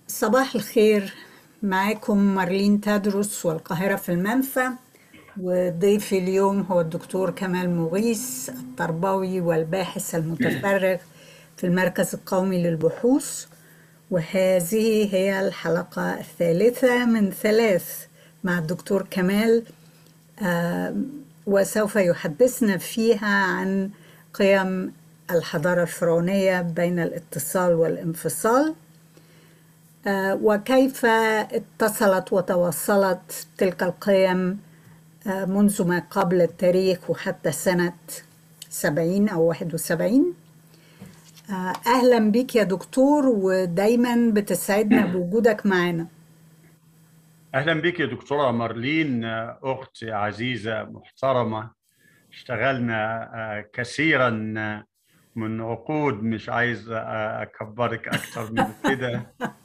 صباح الخير معاكم مارلين تدرس والقاهرة في المنفى وضيفي اليوم هو الدكتور كمال مغيث التربوي والباحث المتفرغ في المركز القومي للبحوث وهذه هي الحلقة الثالثة من ثلاث مع الدكتور كمال آه، وسوف يحدثنا فيها عن قيم الحضارة الفرعونية بين الاتصال والانفصال آه، وكيف اتصلت وتوصلت تلك القيم آه، منذ ما قبل التاريخ وحتى سنة سبعين أو واحد وسبعين آه، أهلا بك يا دكتور ودايما بتسعدنا بوجودك معنا أهلا بك يا دكتورة مارلين أخت عزيزة محترمة اشتغلنا كثيرا من عقود مش عايز أكبرك أكتر من كده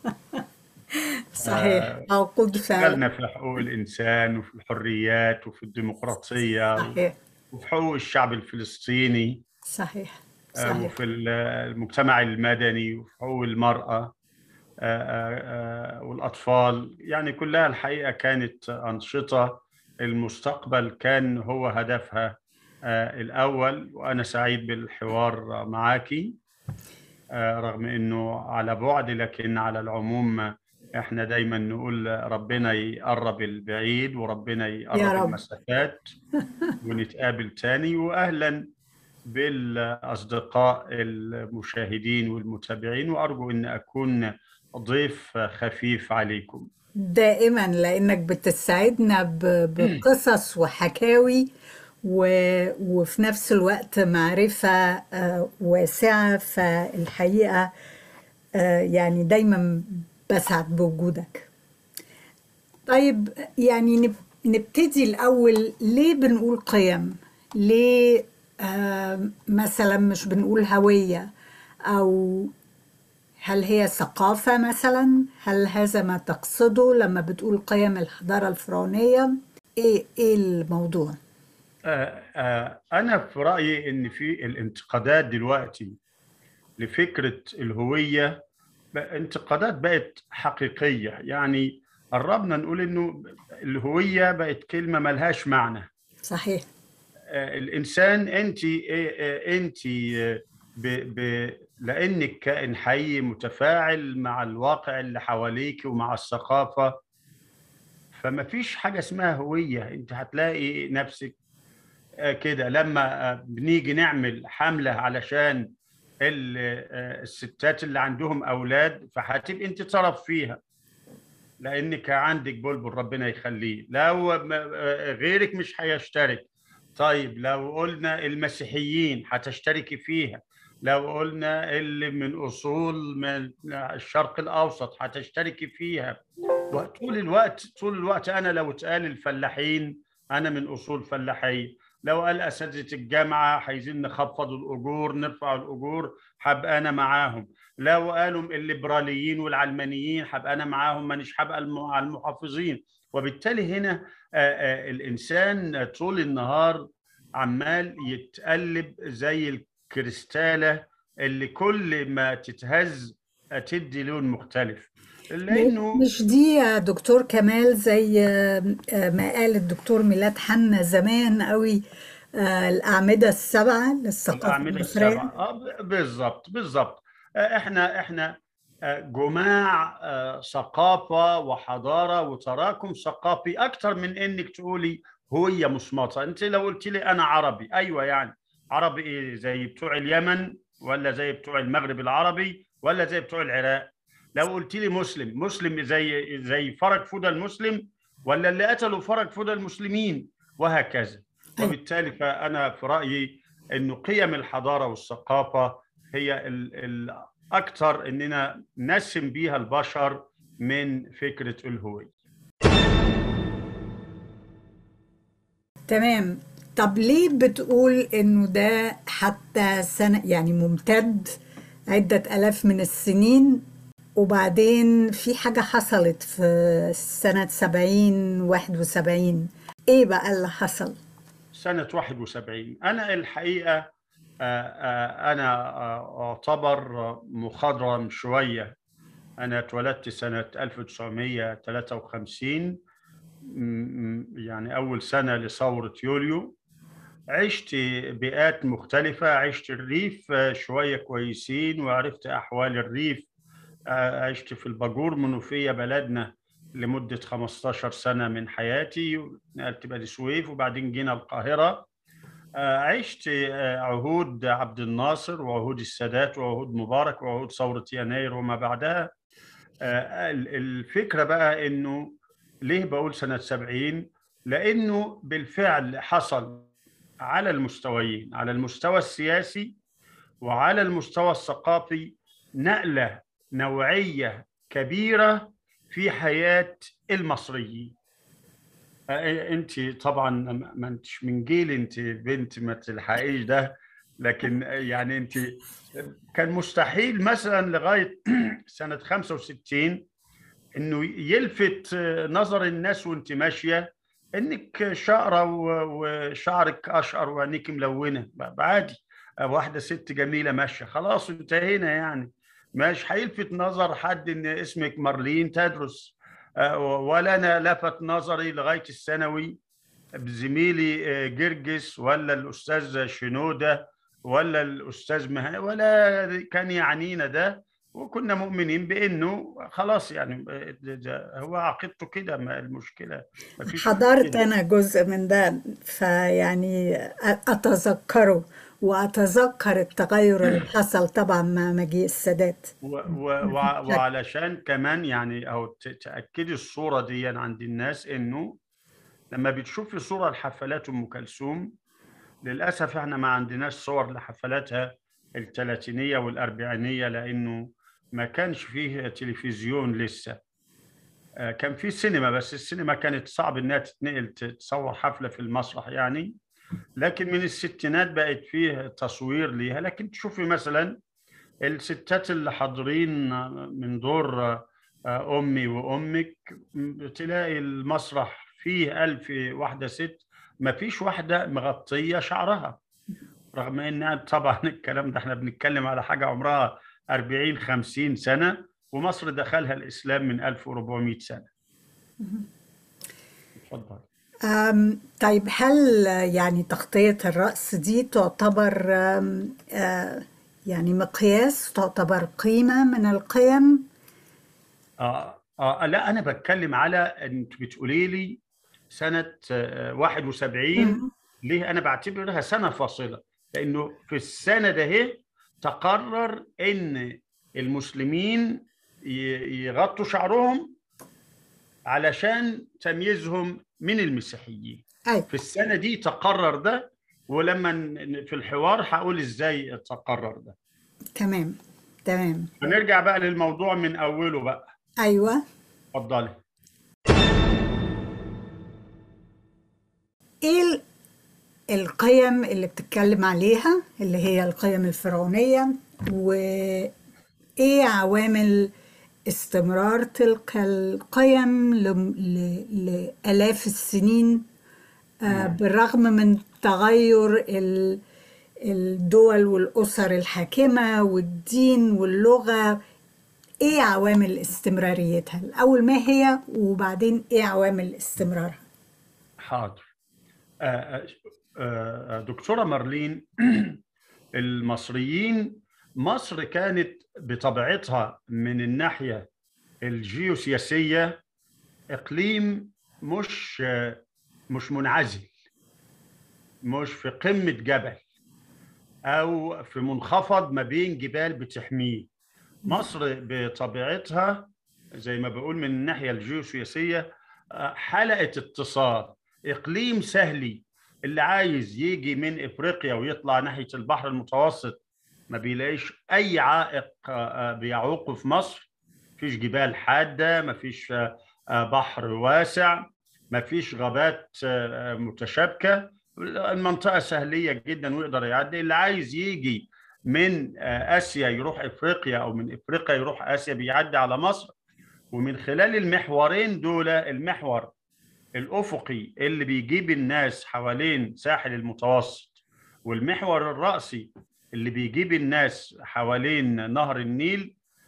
صحيح عقود فعلا اشتغلنا في حقوق الإنسان وفي الحريات وفي الديمقراطية صحيح وفي حقوق الشعب الفلسطيني صحيح آه، صحيح وفي المجتمع المدني وفي حقوق المرأة آه، آه، آه، والأطفال يعني كلها الحقيقة كانت أنشطة المستقبل كان هو هدفها آه، الأول وأنا سعيد بالحوار معاكي آه، رغم أنه على بعد لكن على العموم احنا دايما نقول ربنا يقرب البعيد وربنا يا يقرب رب. المسافات ونتقابل تاني وأهلا بالأصدقاء المشاهدين والمتابعين وأرجو أن أكون ضيف خفيف عليكم دائما لانك بتسعدنا ب- بقصص وحكاوي و- وفي نفس الوقت معرفة آه، واسعة فالحقيقة آه، يعني دايما بسعد بوجودك طيب يعني نب- نبتدي الأول ليه بنقول قيم ليه آه، مثلا مش بنقول هوية أو هل هي ثقافة مثلا؟ هل هذا ما تقصده لما بتقول قيم الحضارة الفرعونية؟ ايه ايه الموضوع؟ آه، آه، أنا في رأيي إن في الانتقادات دلوقتي لفكرة الهوية ب- انتقادات بقت حقيقية يعني قربنا نقول إنه الهوية بقت كلمة ملهاش معنى صحيح آه، الإنسان أنت أنت ب... ب... لأنك كائن حي متفاعل مع الواقع اللي حواليك ومع الثقافة فما فيش حاجة اسمها هوية أنت هتلاقي نفسك آه، كده لما آه، بنيجي نعمل حملة علشان ال- آه، الستات اللي عندهم أولاد فهتبقى أنت طرف فيها لأنك عندك بلبل ربنا يخليه لو م- آه، غيرك مش هيشترك طيب لو قلنا المسيحيين هتشتركي فيها لو قلنا اللي من أصول من الشرق الأوسط هتشتركي فيها طول الوقت طول الوقت انا لو اتقال الفلاحين انا من اصول فلاحيه لو قال اساتذه الجامعه عايزين نخفض الاجور نرفع الاجور هبقى انا معاهم لو قالوا الليبراليين والعلمانيين هبقى انا معاهم مانيش هبقى الم- مع المحافظين وبالتالي هنا آه، آه، الانسان طول النهار عمال يتقلب زي الكريستاله اللي كل ما تتهز تدي لون مختلف لانه مش دي يا دكتور كمال زي آه، آه، ما قال الدكتور ميلاد حنا زمان قوي آه، الأعمدة السبعة للثقافة الأعمدة المصرية السبعة آه، ب- بالضبط بالضبط آه، احنا احنا آه، جماع آه، ثقافة وحضارة وتراكم ثقافي أكثر من إنك تقولي هوية مصمتة أنت لو قلت لي أنا عربي أيوة يعني عربي إيه زي بتوع اليمن ولا زي بتوع المغرب العربي ولا زي بتوع العراق لو قلت لي مسلم مسلم زي زي فرج فودة المسلم ولا اللي قتلوا فرج فودة المسلمين وهكذا أيوة. وبالتالي فأنا في رأيي انه قيم الحضاره والثقافه هي ال- الاكثر اننا نسم بيها البشر من فكره الهويه تمام طب ليه بتقول انه ده حتى سنة يعني ممتد عدة آلاف من السنين وبعدين في حاجة حصلت في سنة سبعين واحد وسبعين ايه بقى اللي حصل؟ سنه 71 انا الحقيقه آه، آه، انا آه، اعتبر مخضرم شويه أنا اتولدت سنة 1953 م- يعني أول سنة لثورة يوليو عشت بيئات مختلفة عشت الريف آه، شوية كويسين وعرفت أحوال الريف آه، عشت في الباجور منوفية بلدنا لمدة 15 سنة من حياتي نقلت بني سويف وبعدين جينا القاهرة آه، عشت آه، عهود عبد الناصر وعهود السادات وعهود مبارك وعهود ثورة يناير وما بعدها آه، ال- الفكرة بقى إنه ليه بقول سنة 70 لأنه بالفعل حصل على المستويين على المستوى السياسي وعلى المستوى الثقافي نقلة نوعية كبيرة في حياة المصريين آه، انت طبعا ما ما انتش من جيل انت بنت ما تلحقيش ده لكن يعني انت كان مستحيل مثلا لغايه سنه 65 انه يلفت نظر الناس وانت ماشيه انك شقره و- وشعرك اشقر وعينيك ملونه عادي واحده ست جميله ماشيه خلاص انتهينا يعني مش هيلفت نظر حد ان اسمك مارلين تدرس آه، ولا انا لفت نظري لغايه الثانوي زميلي آه، جرجس ولا الاستاذ شنوده ولا الاستاذ مها ولا كان يعنينا ده وكنا مؤمنين بانه خلاص يعني آه، ده- ده هو عقيدته كده ما المشكله ما فيش حضرت مشكله أنا جزء من ده فيعني أتذكره وأتذكر التغير اللي حصل طبعا مع مجيء السادات و و وع- وعلشان كمان يعني او ت- تاكدي الصوره دي عند الناس انه لما بتشوفي صوره لحفلات ام كلثوم للاسف احنا ما عندناش صور لحفلاتها الثلاثينيه والاربعينيه لانه ما كانش فيه تلفزيون لسه آه، كان في سينما بس السينما كانت صعب انها تتنقل تصور حفله في المسرح يعني لكن من الستينات بقت فيه تصوير ليها لكن تشوفي مثلا الستات اللي حاضرين من دور أمي وأمك تلاقي المسرح فيه ألف واحدة ست ما فيش واحدة مغطية شعرها رغم إن طبعا الكلام ده احنا بنتكلم على حاجة عمرها 40 50 سنة ومصر دخلها الإسلام من 1400 سنة اتفضل أم، طيب هل يعني تغطية الرأس دي تعتبر أم، آه، يعني مقياس تعتبر قيمة من القيم؟ آه آه لا أنا بتكلم على أنت بتقولي لي سنة آه، 71 مم. ليه أنا بعتبرها سنة فاصلة لأنه في السنة ده هي تقرر أن المسلمين ي- يغطوا شعرهم علشان تمييزهم من المسيحيين أي في السنة دي تقرر ده ولما ن- في الحوار هقول ازاي تقرر ده تمام تمام هنرجع بقى للموضوع من اوله بقى أيوة اتفضلي إيه ال- القيم اللي بتتكلم عليها اللي هي القيم الفرعونية وإيه عوامل استمرار تلك القيم ل- ل- لآلاف السنين آه، بالرغم من تغير ال- الدول والأسر الحاكمة والدين واللغة إيه عوامل استمراريتها؟ الأول ما هي وبعدين إيه عوامل استمرارها؟ حاضر آه، آه، آه، دكتورة مارلين المصريين مصر كانت بطبيعتها من الناحية الجيوسياسية إقليم مش آه، مش منعزل مش في قمة جبل أو في منخفض ما بين جبال بتحميه مصر بطبيعتها زي ما بقول من الناحية الجيوسياسية آه، حلقة اتصال إقليم سهلي اللي عايز يجي من إفريقيا ويطلع ناحية البحر المتوسط ما بيلاقيش أي عائق آه، آه، بيعوقه في مصر مفيش جبال حادة مفيش آه، آه، بحر واسع مفيش غابات آه، آه، متشابكة المنطقة سهلية جدا ويقدر يعدي اللي عايز يجي من آه، آسيا يروح إفريقيا أو من إفريقيا يروح آسيا بيعدي على مصر ومن خلال المحورين دول المحور الأفقي اللي بيجيب الناس حوالين ساحل المتوسط والمحور الرأسي اللي بيجيب الناس حوالين نهر النيل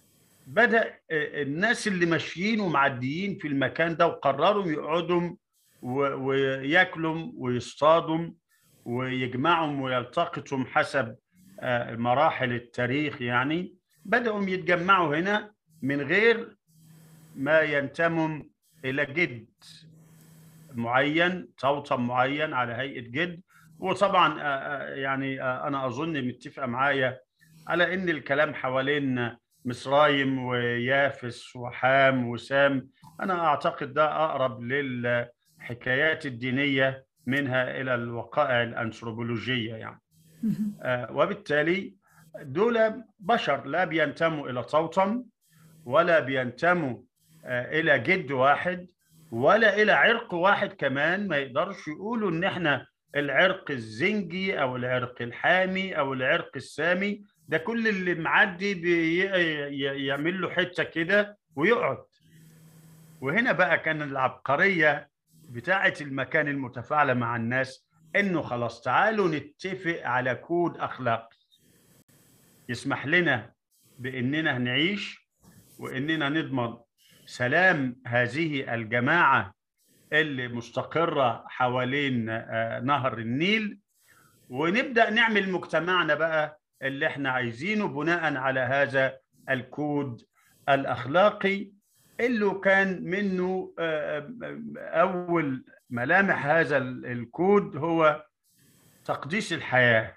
بدأ الناس اللي ماشيين ومعديين في المكان ده وقرروا يقعدوا وياكلوا ويصطادوا ويجمعوا ويلتقطوا حسب مراحل التاريخ يعني بدأوا يتجمعوا هنا من غير ما ينتموا إلى جد معين توطن معين على هيئة جد وطبعا يعني أنا أظن متفقة معايا على إن الكلام حوالين مصرايم ويافس وحام وسام أنا أعتقد ده أقرب للحكايات الدينية منها إلى الوقائع الأنثروبولوجية يعني وبالتالي دول بشر لا بينتموا إلى توطن ولا بينتموا إلى جد واحد ولا إلى عرق واحد كمان ما يقدرش يقولوا إن إحنا العرق الزنجي أو العرق الحامي أو العرق السامي ده كل اللي معدي بيعمل له حته كده ويقعد وهنا بقى كان العبقريه بتاعه المكان المتفاعله مع الناس انه خلاص تعالوا نتفق على كود اخلاقي يسمح لنا باننا نعيش واننا نضمن سلام هذه الجماعه اللي مستقره حوالين نهر النيل ونبدا نعمل مجتمعنا بقى اللي احنا عايزينه بناء على هذا الكود الاخلاقي اللي كان منه اول ملامح هذا الكود هو تقديس الحياه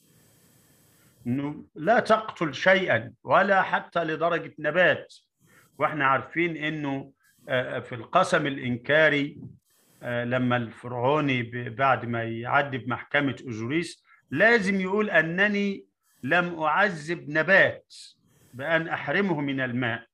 انه لا تقتل شيئا ولا حتى لدرجه نبات واحنا عارفين انه في القسم الانكاري لما الفرعوني بعد ما يعدي بمحكمه اوزوريس لازم يقول انني لم أعذب نبات بأن أحرمه من الماء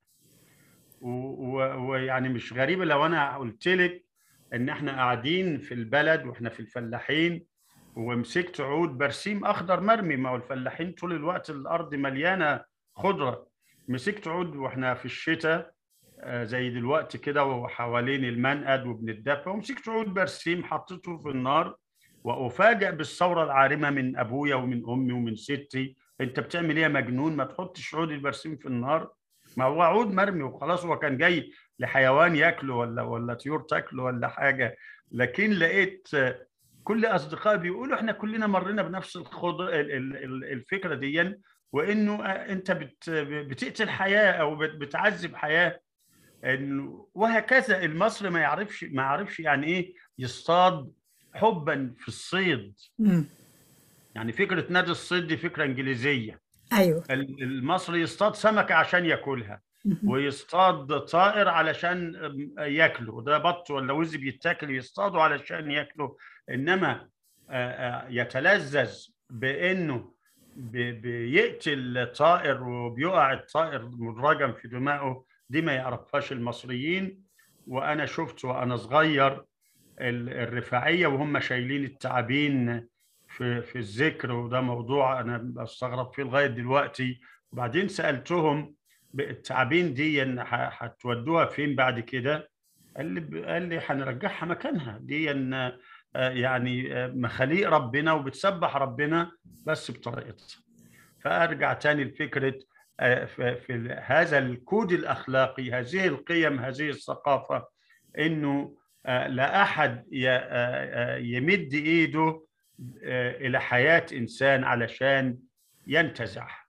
ويعني مش غريبة لو أنا قلت لك إن إحنا قاعدين في البلد وإحنا في الفلاحين ومسكت عود برسيم أخضر مرمي ما هو الفلاحين طول الوقت الأرض مليانة خضرة مسكت عود وإحنا في الشتاء زي دلوقتي كده وحوالين المنقد وبنتدفى ومسكت عود برسيم حطيته في النار وافاجئ بالثوره العارمه من ابويا ومن امي ومن ستي انت بتعمل ايه يا مجنون ما تحطش عود البرسيم في النار ما هو عود مرمي وخلاص هو كان جاي لحيوان ياكله ولا ولا طيور تاكله ولا حاجه لكن لقيت كل اصدقائي بيقولوا احنا كلنا مرينا بنفس الخضر الفكره دي وانه انت بت بتقتل حياه او بتعذب حياه انه وهكذا المصري ما يعرفش ما يعرفش يعني ايه يصطاد حبا في الصيد مم. يعني فكره نادي الصيد دي فكره انجليزيه ايوه المصري يصطاد سمكه عشان ياكلها ويصطاد طائر علشان ياكله ده بط ولا وز بيتاكل يصطادوا علشان ياكله انما يتلذذ بانه بيقتل طائر وبيقع الطائر مدرجا في دماغه دي ما يعرفهاش المصريين وانا شفت وانا صغير الرفاعيه وهم شايلين التعابين في في الذكر وده موضوع انا بستغرب فيه لغايه دلوقتي وبعدين سالتهم التعابين دي هتودوها فين بعد كده؟ قال لي قال لي هنرجعها مكانها دي يعني مخاليق ربنا وبتسبح ربنا بس بطريقتها. فارجع تاني لفكره في هذا الكود الاخلاقي هذه القيم هذه الثقافه انه لا احد يمد ايده الى حياه انسان علشان ينتزعها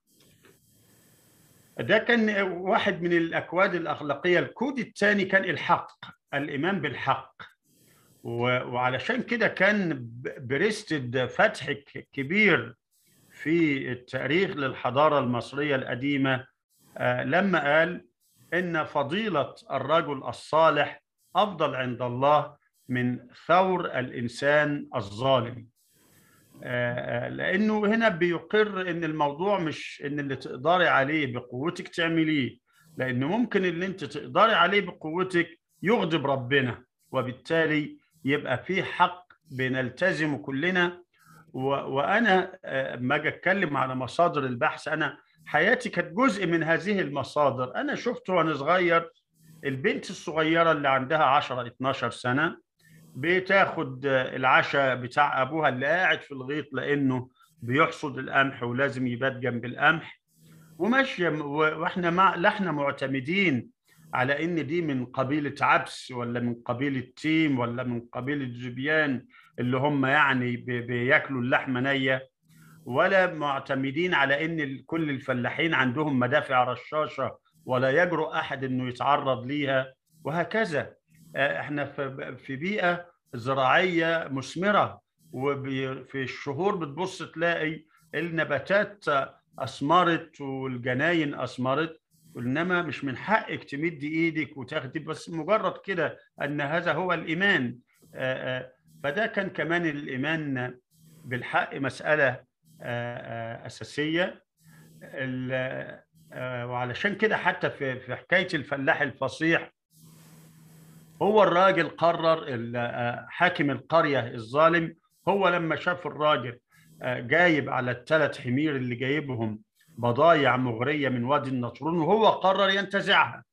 ده كان واحد من الاكواد الاخلاقيه الكود الثاني كان الحق الايمان بالحق وعلشان كده كان بريستد فتح كبير في التاريخ للحضاره المصريه القديمه لما قال ان فضيله الرجل الصالح افضل عند الله من ثور الانسان الظالم لانه هنا بيقر ان الموضوع مش ان اللي تقدري عليه بقوتك تعمليه لانه ممكن اللي انت تقدري عليه بقوتك يغضب ربنا وبالتالي يبقى في حق بنلتزمه كلنا وانا ما اجي اتكلم على مصادر البحث انا حياتي كانت جزء من هذه المصادر انا شفت وانا صغير البنت الصغيره اللي عندها 10 12 سنه بتاخد العشاء بتاع ابوها اللي قاعد في الغيط لانه بيحصد القمح ولازم يبات جنب القمح وماشيه و- واحنا مع لا احنا معتمدين على ان دي من قبيله عبس ولا من قبيله تيم ولا من قبيله زبيان اللي هم يعني بي- بياكلوا اللحمه نيه ولا معتمدين على ان ال- كل الفلاحين عندهم مدافع رشاشه ولا يجرؤ احد انه يتعرض ليها وهكذا آه، احنا في في بيئه زراعيه مثمره وفي الشهور بتبص تلاقي النباتات اثمرت والجناين اثمرت انما مش من حقك تمدي ايدك وتاخدي بس مجرد كده ان هذا هو الايمان آه، آه، فده كان كمان الايمان بالحق مساله آه، آه، اساسيه ال- آه، وعلشان كده حتى في في حكايه الفلاح الفصيح هو الراجل قرر ال- آه، حاكم القريه الظالم هو لما شاف الراجل آه، جايب على الثلاث حمير اللي جايبهم بضايع مغريه من وادي النطرون وهو قرر ينتزعها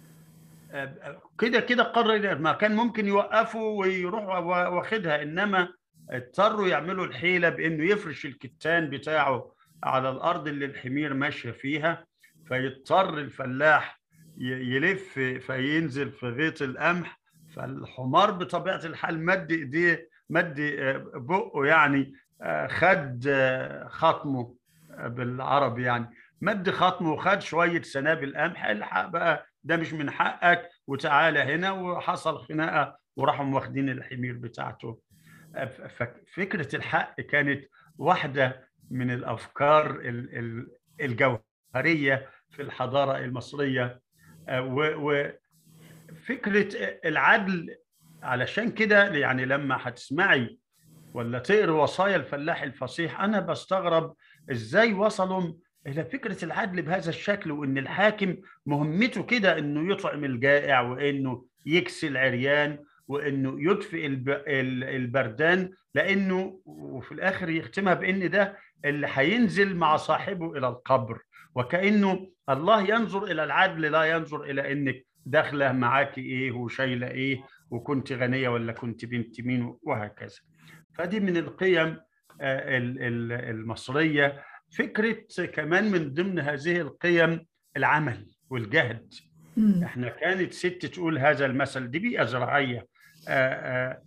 آه، كده كده قرر ما كان ممكن يوقفوا ويروح واخدها انما اضطروا يعملوا الحيله بانه يفرش الكتان بتاعه على الارض اللي الحمير ماشيه فيها فيضطر الفلاح ي- يلف فينزل في غيط القمح فالحمار بطبيعه الحال مد ايديه مد آه، بقه يعني آه، خد آه، خطمه آه، بالعربي يعني مد خطمه وخد شويه سنابل قمح الحق بقى ده مش من حقك وتعالى هنا وحصل خناقه وراحوا واخدين الحمير بتاعته ف- فكره الحق كانت واحده من الافكار ال- ال- الجوهريه في الحضاره المصريه آه، و- وفكره العدل علشان كده يعني لما هتسمعي ولا تقري وصايا الفلاح الفصيح انا بستغرب ازاي وصلوا الى فكره العدل بهذا الشكل وان الحاكم مهمته كده انه يطعم الجائع وانه يكسي العريان وانه يطفئ الب- ال- البردان لانه وفي الاخر يختمها بان ده اللي هينزل مع صاحبه الى القبر وكانه الله ينظر الى العدل لا ينظر الى انك داخله معاكي ايه وشايله ايه وكنت غنيه ولا كنت بنت مين وهكذا فدي من القيم آه، ال- ال- المصريه فكره كمان من ضمن هذه القيم العمل والجهد مم. احنا كانت ست تقول هذا المثل دي بيئه زراعيه آه، آه،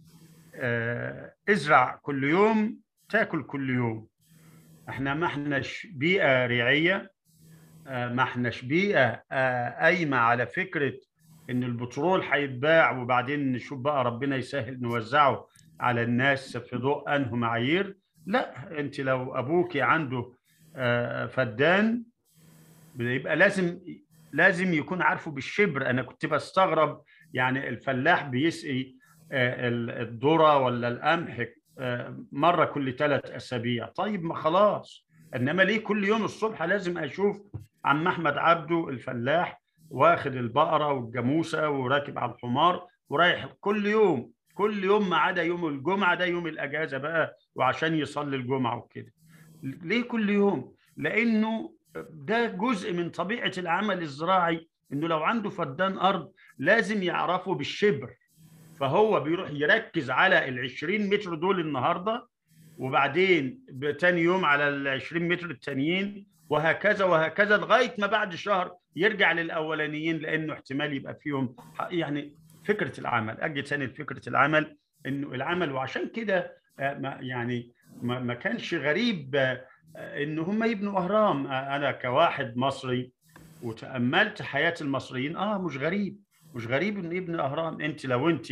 آه، ازرع كل يوم تاكل كل يوم احنا ما احناش بيئه ريعيه آه، ما احناش بيئه آه، قايمه على فكره ان البترول هيتباع وبعدين نشوف بقى ربنا يسهل نوزعه على الناس في ضوء انه معايير لا انت لو ابوكي عنده آه، فدان بيبقى لازم لازم يكون عارفه بالشبر انا كنت بستغرب يعني الفلاح بيسقي آه، ال- الذره ولا القمح آه، مره كل ثلاث اسابيع طيب ما خلاص انما ليه كل يوم الصبح لازم اشوف عم احمد عبده الفلاح واخد البقره والجاموسه وراكب على الحمار ورايح كل يوم كل يوم ما عدا يوم الجمعه ده يوم الاجازه بقى وعشان يصلي الجمعه وكده ليه كل يوم لانه ده جزء من طبيعه العمل الزراعي انه لو عنده فدان ارض لازم يعرفه بالشبر فهو بيروح يركز على ال 20 متر دول النهارده وبعدين تاني يوم على ال 20 متر التانيين وهكذا وهكذا لغايه ما بعد شهر يرجع للاولانيين لانه احتمال يبقى فيهم يعني فكره العمل اجي تاني لفكره العمل انه العمل وعشان كده آه، ما- يعني ما ما كانش غريب آه، آه، ان هم يبنوا اهرام آه، انا كواحد مصري وتاملت حياه المصريين اه مش غريب مش غريب انه يبني اهرام انت لو انت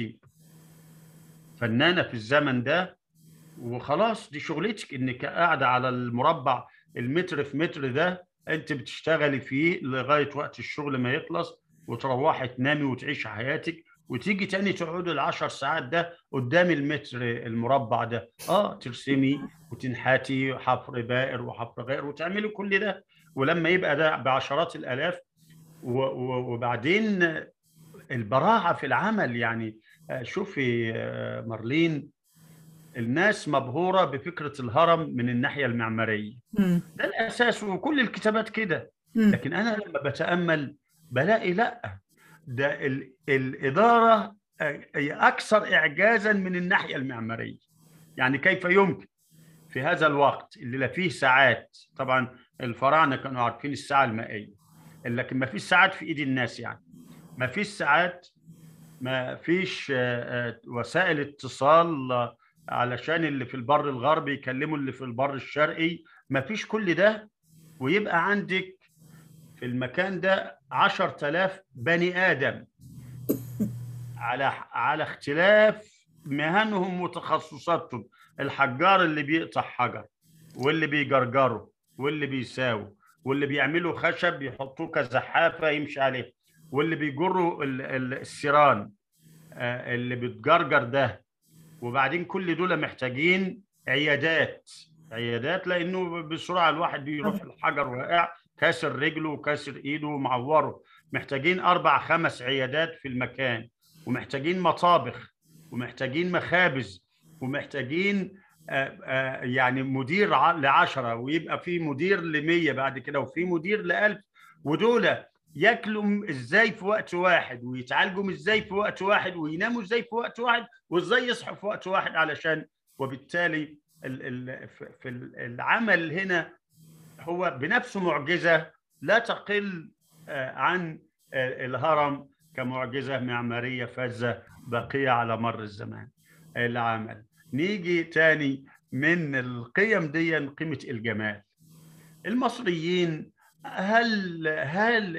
فنانه في الزمن ده وخلاص دي شغلتك انك قاعده على المربع المتر في متر ده انت بتشتغلي فيه لغايه وقت الشغل ما يخلص وتروحي تنامي وتعيشي حياتك وتيجي تاني تقعدي العشر ساعات ده قدام المتر المربع ده اه ترسمي وتنحتي حفر بائر وحفر غير وتعملي كل ده ولما يبقى ده بعشرات الالاف و- و- وبعدين البراعه في العمل يعني آه، شوفي آه، مارلين الناس مبهوره بفكره الهرم من الناحيه المعماريه مم. ده الاساس وكل الكتابات كده مم. لكن انا لما بتامل بلاقي لا ده ال- الاداره آه، هي اكثر اعجازا من الناحيه المعماريه يعني كيف يمكن في هذا الوقت اللي لا فيه ساعات طبعا الفراعنه كانوا عارفين الساعه المائيه لكن ما فيش ساعات في ايد الناس يعني ما فيش ساعات ما فيش وسائل اتصال علشان اللي في البر الغربي يكلموا اللي في البر الشرقي ما فيش كل ده ويبقى عندك في المكان ده عشر تلاف بني آدم على على اختلاف مهنهم وتخصصاتهم الحجار اللي بيقطع حجر واللي بيجرجره واللي بيساوي واللي بيعملوا خشب يحطوه كزحافه يمشي عليه واللي بيجروا السيران اللي بتجرجر ده وبعدين كل دول محتاجين عيادات عيادات لانه بسرعه الواحد بيروح الحجر واقع كاسر رجله وكاسر ايده ومعوره محتاجين اربع خمس عيادات في المكان ومحتاجين مطابخ ومحتاجين مخابز ومحتاجين يعني مدير لعشرة ويبقى في مدير لمية بعد كده وفي مدير لألف ودول ياكلوا ازاي في وقت واحد ويتعالجوا ازاي في وقت واحد ويناموا ازاي في وقت واحد وازاي يصحوا في وقت واحد علشان وبالتالي في العمل هنا هو بنفسه معجزة لا تقل عن الهرم كمعجزة معمارية فذة باقية على مر الزمان العمل نيجي تاني من القيم دي قيمة الجمال المصريين هل هل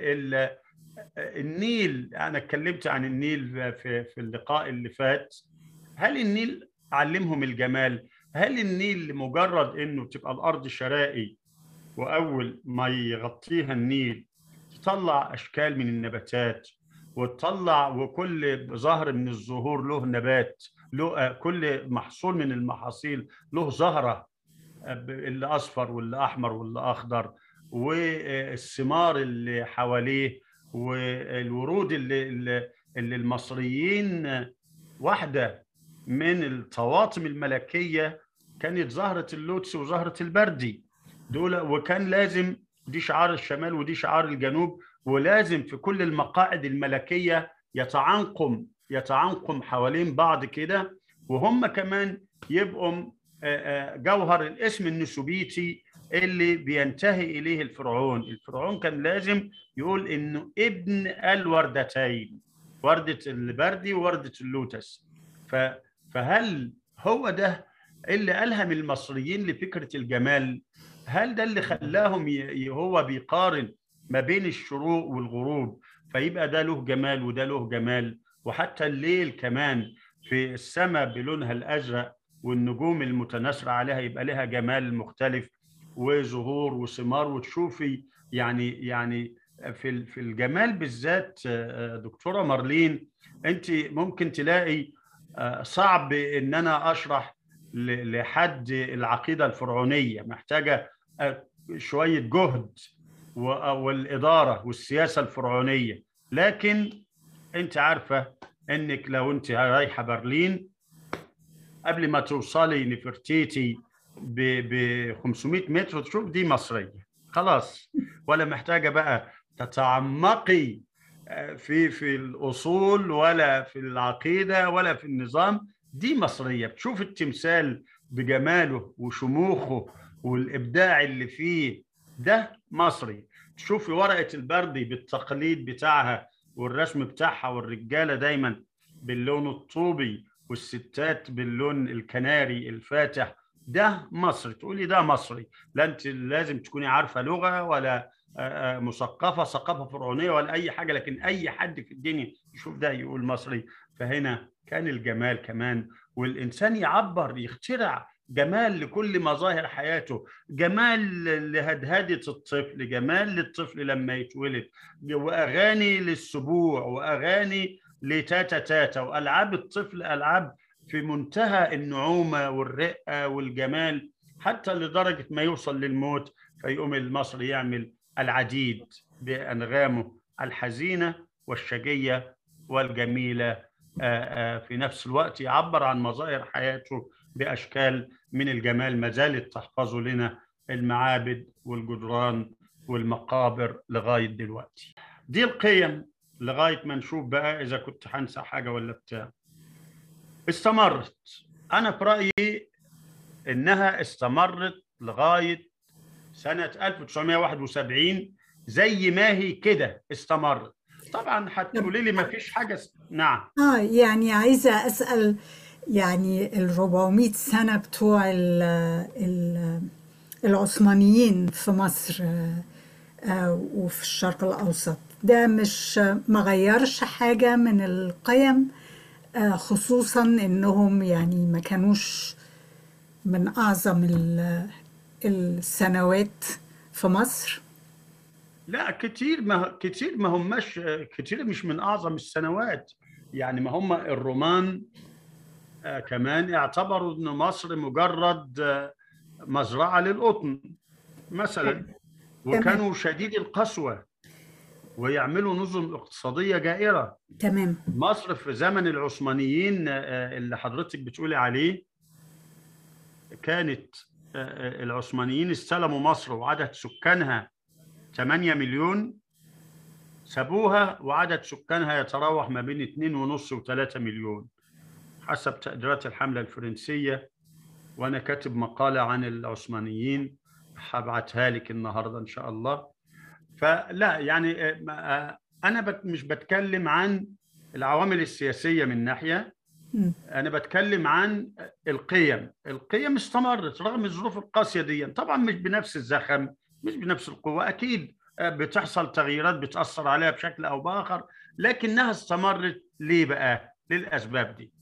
النيل انا اتكلمت عن النيل في في اللقاء اللي فات هل النيل علمهم الجمال هل النيل مجرد انه تبقى الارض شرائي واول ما يغطيها النيل تطلع اشكال من النباتات وتطلع وكل ظهر من الزهور له نبات له كل محصول من المحاصيل له زهره اللي اصفر واللي احمر واللي اخضر والثمار اللي حواليه والورود اللي اللي المصريين واحده من الطواطم الملكيه كانت زهره اللوتس وزهره البردي دول وكان لازم دي شعار الشمال ودي شعار الجنوب ولازم في كل المقاعد الملكيه يتعنقم يتعنقم حوالين بعض كده وهم كمان يبقوا جوهر الاسم النسوبيتي اللي بينتهي اليه الفرعون الفرعون كان لازم يقول انه ابن الوردتين ورده البردي وورده اللوتس فهل هو ده اللي الهم المصريين لفكره الجمال هل ده اللي خلاهم هو بيقارن ما بين الشروق والغروب فيبقى ده له جمال وده له جمال وحتى الليل كمان في السماء بلونها الازرق والنجوم المتناثره عليها يبقى لها جمال مختلف وزهور وثمار وتشوفي يعني يعني في في الجمال بالذات دكتوره مارلين انت ممكن تلاقي صعب ان انا اشرح لحد العقيده الفرعونيه محتاجه شويه جهد والاداره والسياسه الفرعونيه لكن انت عارفه انك لو انت رايحه برلين قبل ما توصلي نفرتيتي ب 500 متر تشوف دي مصريه خلاص ولا محتاجه بقى تتعمقي في في الاصول ولا في العقيده ولا في النظام دي مصريه بتشوف التمثال بجماله وشموخه والابداع اللي فيه ده مصري تشوفي ورقه البردي بالتقليد بتاعها والرسم بتاعها والرجاله دايما باللون الطوبي والستات باللون الكناري الفاتح ده مصري تقولي ده مصري لا انت لازم تكوني عارفه لغه ولا مثقفه ثقافه فرعونيه ولا اي حاجه لكن اي حد في الدنيا يشوف ده يقول مصري فهنا كان الجمال كمان والانسان يعبر يخترع جمال لكل مظاهر حياته جمال لهدهدة الطفل جمال للطفل لما يتولد وأغاني للسبوع وأغاني لتاتا تاتا وألعاب الطفل ألعاب في منتهى النعومة والرقة والجمال حتى لدرجة ما يوصل للموت فيقوم المصري يعمل العديد بأنغامه الحزينة والشجية والجميلة في نفس الوقت يعبر عن مظاهر حياته باشكال من الجمال ما زالت تحفظه لنا المعابد والجدران والمقابر لغايه دلوقتي. دي القيم لغايه ما نشوف بقى اذا كنت هنسى حاجه ولا بتاع. استمرت انا في رايي انها استمرت لغايه سنه 1971 زي ما هي كده استمرت طبعا هتقولي لي ما فيش حاجه س... نعم اه يعني عايزة أسأل يعني ال 400 سنة بتوع ال ال العثمانيين في مصر آه، آه، وفي الشرق الأوسط ده مش ما غيرش حاجة من القيم آه، خصوصا إنهم يعني ما كانوش من أعظم ال- السنوات في مصر لا كتير ما كتير ما هماش كتير مش من اعظم السنوات يعني ما هم الرومان آه، كمان اعتبروا ان مصر مجرد آه، مزرعه للقطن مثلا وكانوا شديد القسوه ويعملوا نظم اقتصاديه جائره تمام مصر في زمن العثمانيين آه، اللي حضرتك بتقولي عليه كانت آه، العثمانيين استلموا مصر وعدد سكانها 8 مليون سابوها وعدد سكانها يتراوح ما بين 2.5 و 3 مليون حسب تقديرات الحملة الفرنسية وأنا كاتب مقالة عن العثمانيين هبعتها لك النهاردة إن شاء الله فلا يعني آه، ما- آه، أنا بت- مش بتكلم عن العوامل السياسية من ناحية مم. أنا بتكلم عن القيم القيم استمرت رغم الظروف القاسية دي طبعا مش بنفس الزخم مش بنفس القوة أكيد بتحصل تغييرات بتأثر عليها بشكل أو بآخر لكنها استمرت ليه بقى للأسباب دي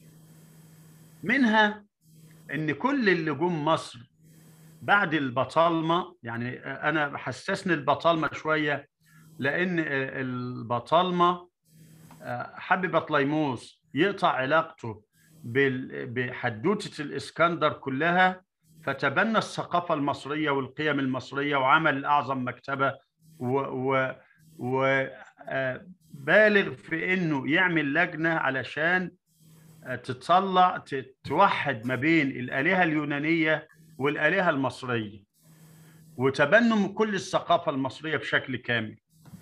منها إن كل اللي جم مصر بعد البطالمة يعني أنا هستثني البطالمة شوية لأن البطالمة حب بطليموس يقطع علاقته بال- بحدوتة الإسكندر كلها فتبنى الثقافة المصرية والقيم المصرية وعمل أعظم مكتبة وبالغ في إنه يعمل لجنة علشان آه، تطلع ت- توحد ما بين الآلهة اليونانية والآلهة المصرية وتبنوا كل الثقافة المصرية بشكل كامل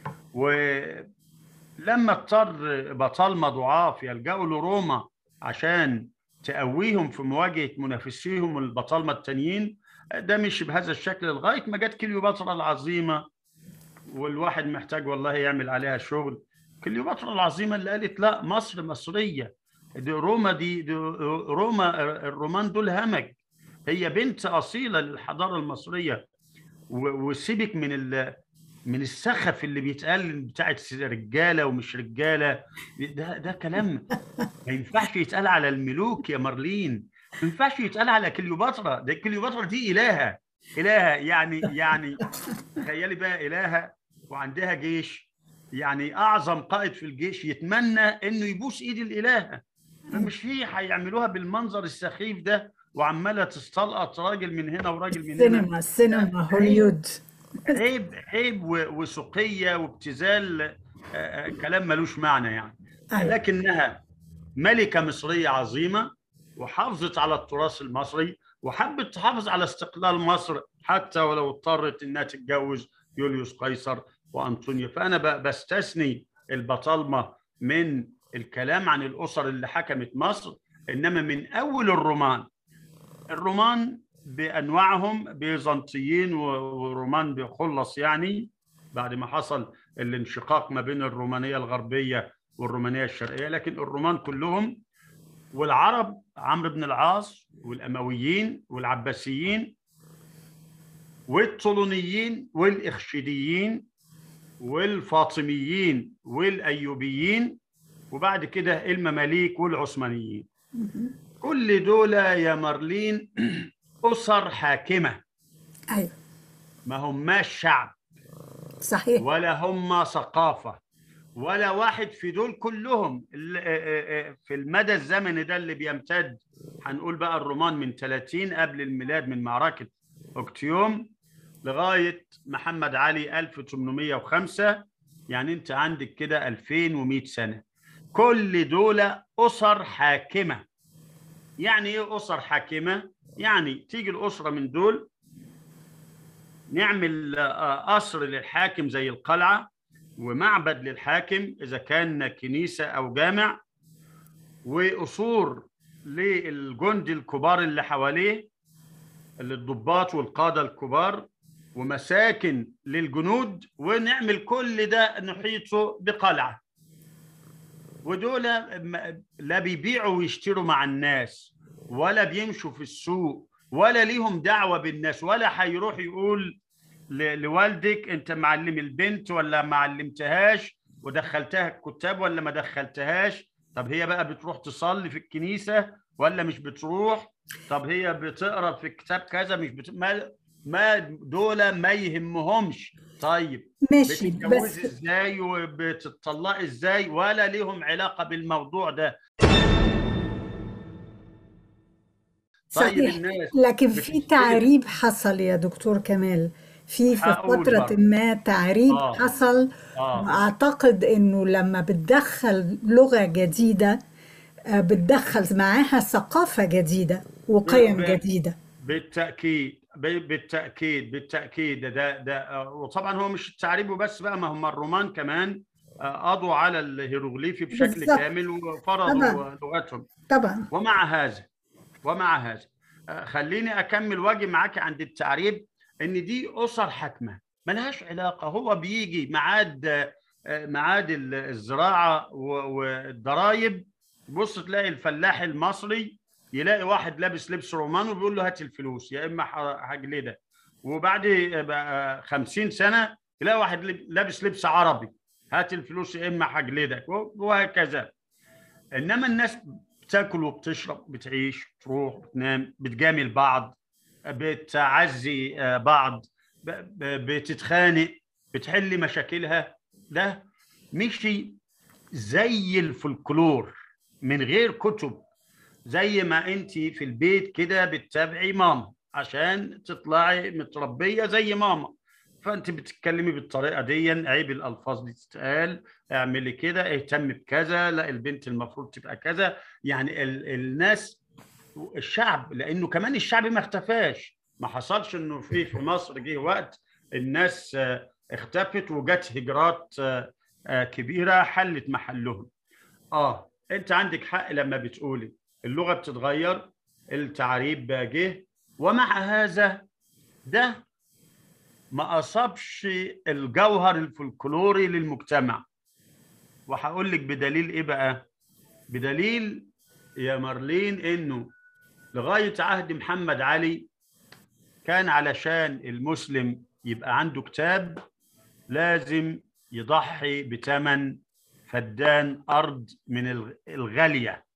ولما اضطر بطالمة ضعاف يلجأوا لروما عشان تقويهم في مواجهة منافسيهم البطالمة التانيين ده مش بهذا الشكل لغاية ما جت كليوباترا العظيمة والواحد محتاج والله يعمل عليها شغل كليوباترا العظيمة اللي قالت لا مصر مصرية دي روما دي, دي روما الرومان دول همج هي بنت أصيلة للحضارة المصرية و- وسيبك من ال من السخف اللي بيتقال بتاعت رجاله ومش رجاله ده ده كلام ما ينفعش يتقال على الملوك يا مارلين ما ينفعش يتقال على كليوباترا ده كليوباترا دي الهه الهه يعني يعني تخيلي بقى الهه وعندها جيش يعني اعظم قائد في الجيش يتمنى انه يبوس ايد الالهه فمش هي هيعملوها بالمنظر السخيف ده وعماله تستلقط راجل من هنا وراجل من هنا سينما سينما هوليود عيب عيب و- وسقية وابتذال آه، آه، كلام ملوش معنى يعني أيوة. لكنها ملكة مصرية عظيمة وحافظت على التراث المصري وحبت تحافظ على استقلال مصر حتى ولو اضطرت انها تتجوز يوليوس قيصر وانطونيا فانا ب- بستثني البطالمه من الكلام عن الاسر اللي حكمت مصر انما من اول الرومان الرومان بانواعهم بيزنطيين و- ورومان بخلص يعني بعد ما حصل الانشقاق ما بين الرومانيه الغربيه والرومانيه الشرقيه لكن الرومان كلهم والعرب عمرو بن العاص والامويين والعباسيين والطولونيين والاخشيديين والفاطميين والايوبيين وبعد كده المماليك والعثمانيين كل دول يا مارلين اسر حاكمه ايوه ما هماش شعب صحيح ولا هم ثقافه ولا واحد في دول كلهم ال- آه، آه، في المدى الزمني ده اللي بيمتد هنقول بقى الرومان من 30 قبل الميلاد من معركه اكتيوم لغايه محمد علي 1805 يعني انت عندك كده 2100 سنه كل دول اسر حاكمه يعني ايه اسر حاكمه يعني تيجي الاسره من دول نعمل آه، قصر للحاكم زي القلعه ومعبد للحاكم اذا كان كنيسه او جامع وقصور للجندي الكبار اللي حواليه للضباط والقاده الكبار ومساكن للجنود ونعمل كل ده نحيطه بقلعه ودول لا بيبيعوا ويشتروا مع الناس ولا بيمشوا في السوق ولا ليهم دعوه بالناس ولا هيروح يقول لوالدك انت معلم البنت ولا ما علمتهاش ودخلتها الكتاب ولا ما دخلتهاش طب هي بقى بتروح تصلي في الكنيسه ولا مش بتروح طب هي بتقرا في كتاب كذا مش بت... ما ما دول ما يهمهمش طيب ماشي بتتجوزي بس ازاي وبتطلقي ازاي ولا ليهم علاقه بالموضوع ده طيب صحيح الناس لكن في بتشتري تعريب حصل يا دكتور كمال في في هقول فترة برضه ما تعريب اه حصل اه وأعتقد إنه لما بتدخل لغة جديدة آه، بتدخل معاها ثقافة جديدة ب... وقيم ب... جديدة بالتأكيد ب- بالتأكيد بالتأكيد ده ده آه، وطبعا هو مش التعريب وبس بقى ما هم الرومان كمان آه، قضوا على الهيروغليفي بشكل بالظبط كامل طبعا وفرضوا لغتهم طبعا ومع هذا ومع هذا آه، خليني أكمل واجي معاك عند التعريب إن دي أسر حاكمة ملهاش علاقة هو بيجي ميعاد آه، ميعاد ال- الزراعة و- والضرايب بص تلاقي الفلاح المصري يلاقي واحد لابس لبس رومان وبيقول له هات الفلوس يا إما ح- هجلدك وبعد بقى 50 سنة يلاقي واحد لب- لابس لبس عربي هات الفلوس يا إما هجلدك وهكذا انما الناس بتاكل وبتشرب بتعيش تروح بتنام بتجامل بعض بتعزي آه، بعض ب- ب- بتتخانق بتحل مشاكلها ده مشي زي الفولكلور من غير كتب زي ما انت في البيت كده بتتابعي ماما عشان تطلعي متربيه زي ماما فانت بتتكلمي بالطريقه دي عيب الالفاظ دي تتقال اعملي كده اهتم بكذا لا البنت المفروض تبقى كذا يعني ال الناس الشعب لانه كمان الشعب ما اختفاش ما حصلش انه في في مصر جه وقت الناس آه، اختفت وجت هجرات آه، آه، كبيره حلت محلهم اه انت عندك حق لما بتقولي اللغه بتتغير التعريب جه ومع هذا ده ما اصابش الجوهر الفلكلوري للمجتمع وهقول لك بدليل ايه بقى بدليل يا مارلين انه لغايه عهد محمد علي كان علشان المسلم يبقى عنده كتاب لازم يضحي بثمن فدان ارض من الغ- الغاليه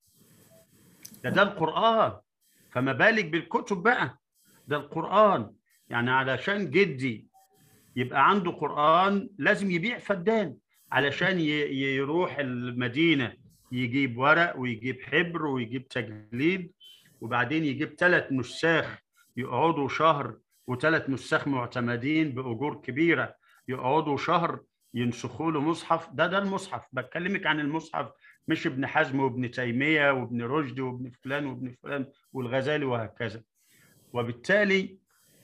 ده ده القران فما بالك بالكتب بقى ده القران يعني علشان جدي يبقى عنده قرآن لازم يبيع فدان علشان ي- يروح المدينة يجيب ورق ويجيب حبر ويجيب تجليد وبعدين يجيب ثلاث نساخ يقعدوا شهر وثلاث نساخ معتمدين بأجور كبيرة يقعدوا شهر ينسخوا له مصحف ده ده المصحف بكلمك عن المصحف مش ابن حزم وابن تيمية وابن رشد وابن فلان وابن فلان والغزالي وهكذا وبالتالي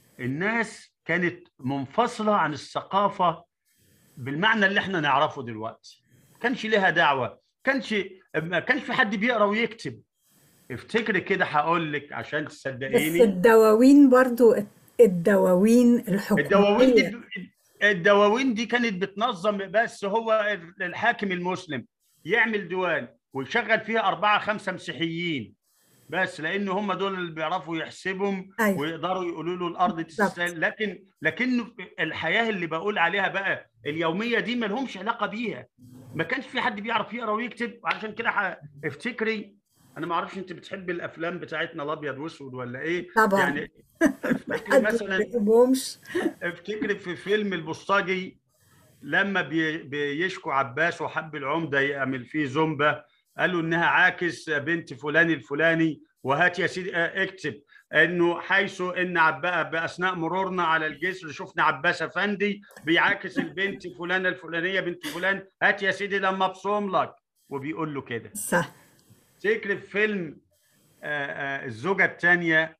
الناس كانت منفصلة عن الثقافة بالمعنى اللي احنا نعرفه دلوقتي كانش لها دعوة كانش ما كانش في حد بيقرا ويكتب افتكري كده هقول لك عشان بس تصدقيني الدواوين برضو الدواوين الدواوين الحكومية دي الدواوين دي كانت بتنظم بس هو الحاكم المسلم يعمل ديوان ويشغل فيها أربعة خمسة مسيحيين بس لأن هم دول اللي بيعرفوا يحسبهم أيوة ويقدروا يقولوا له الأرض بالظبط تستاهل لكن لكن الحياة اللي بقول عليها بقى اليومية دي ما لهمش علاقة بيها ما كانش في حد بيعرف يقرا ويكتب عشان كده ح- افتكري انا ما اعرفش انت بتحبي الافلام بتاعتنا الابيض واسود ولا ايه طبعا يعني افتكري محدش مثلا بيحبهمش افتكري في فيلم البوسطجي لما بي- بيشكو عباس وحب العمده يعمل فيه زومبا قالوا انها عاكس بنت فلان الفلاني وهات يا سيدي اه، اكتب انه حيث ان عباء باثناء مرورنا على الجسر شفنا عباس افندي بيعاكس البنت فلانه الفلانيه بنت فلان هات يا سيدي لما ابصم لك وبيقول له كده صح تفتكر في فيلم آه، آه، الزوجه الثانيه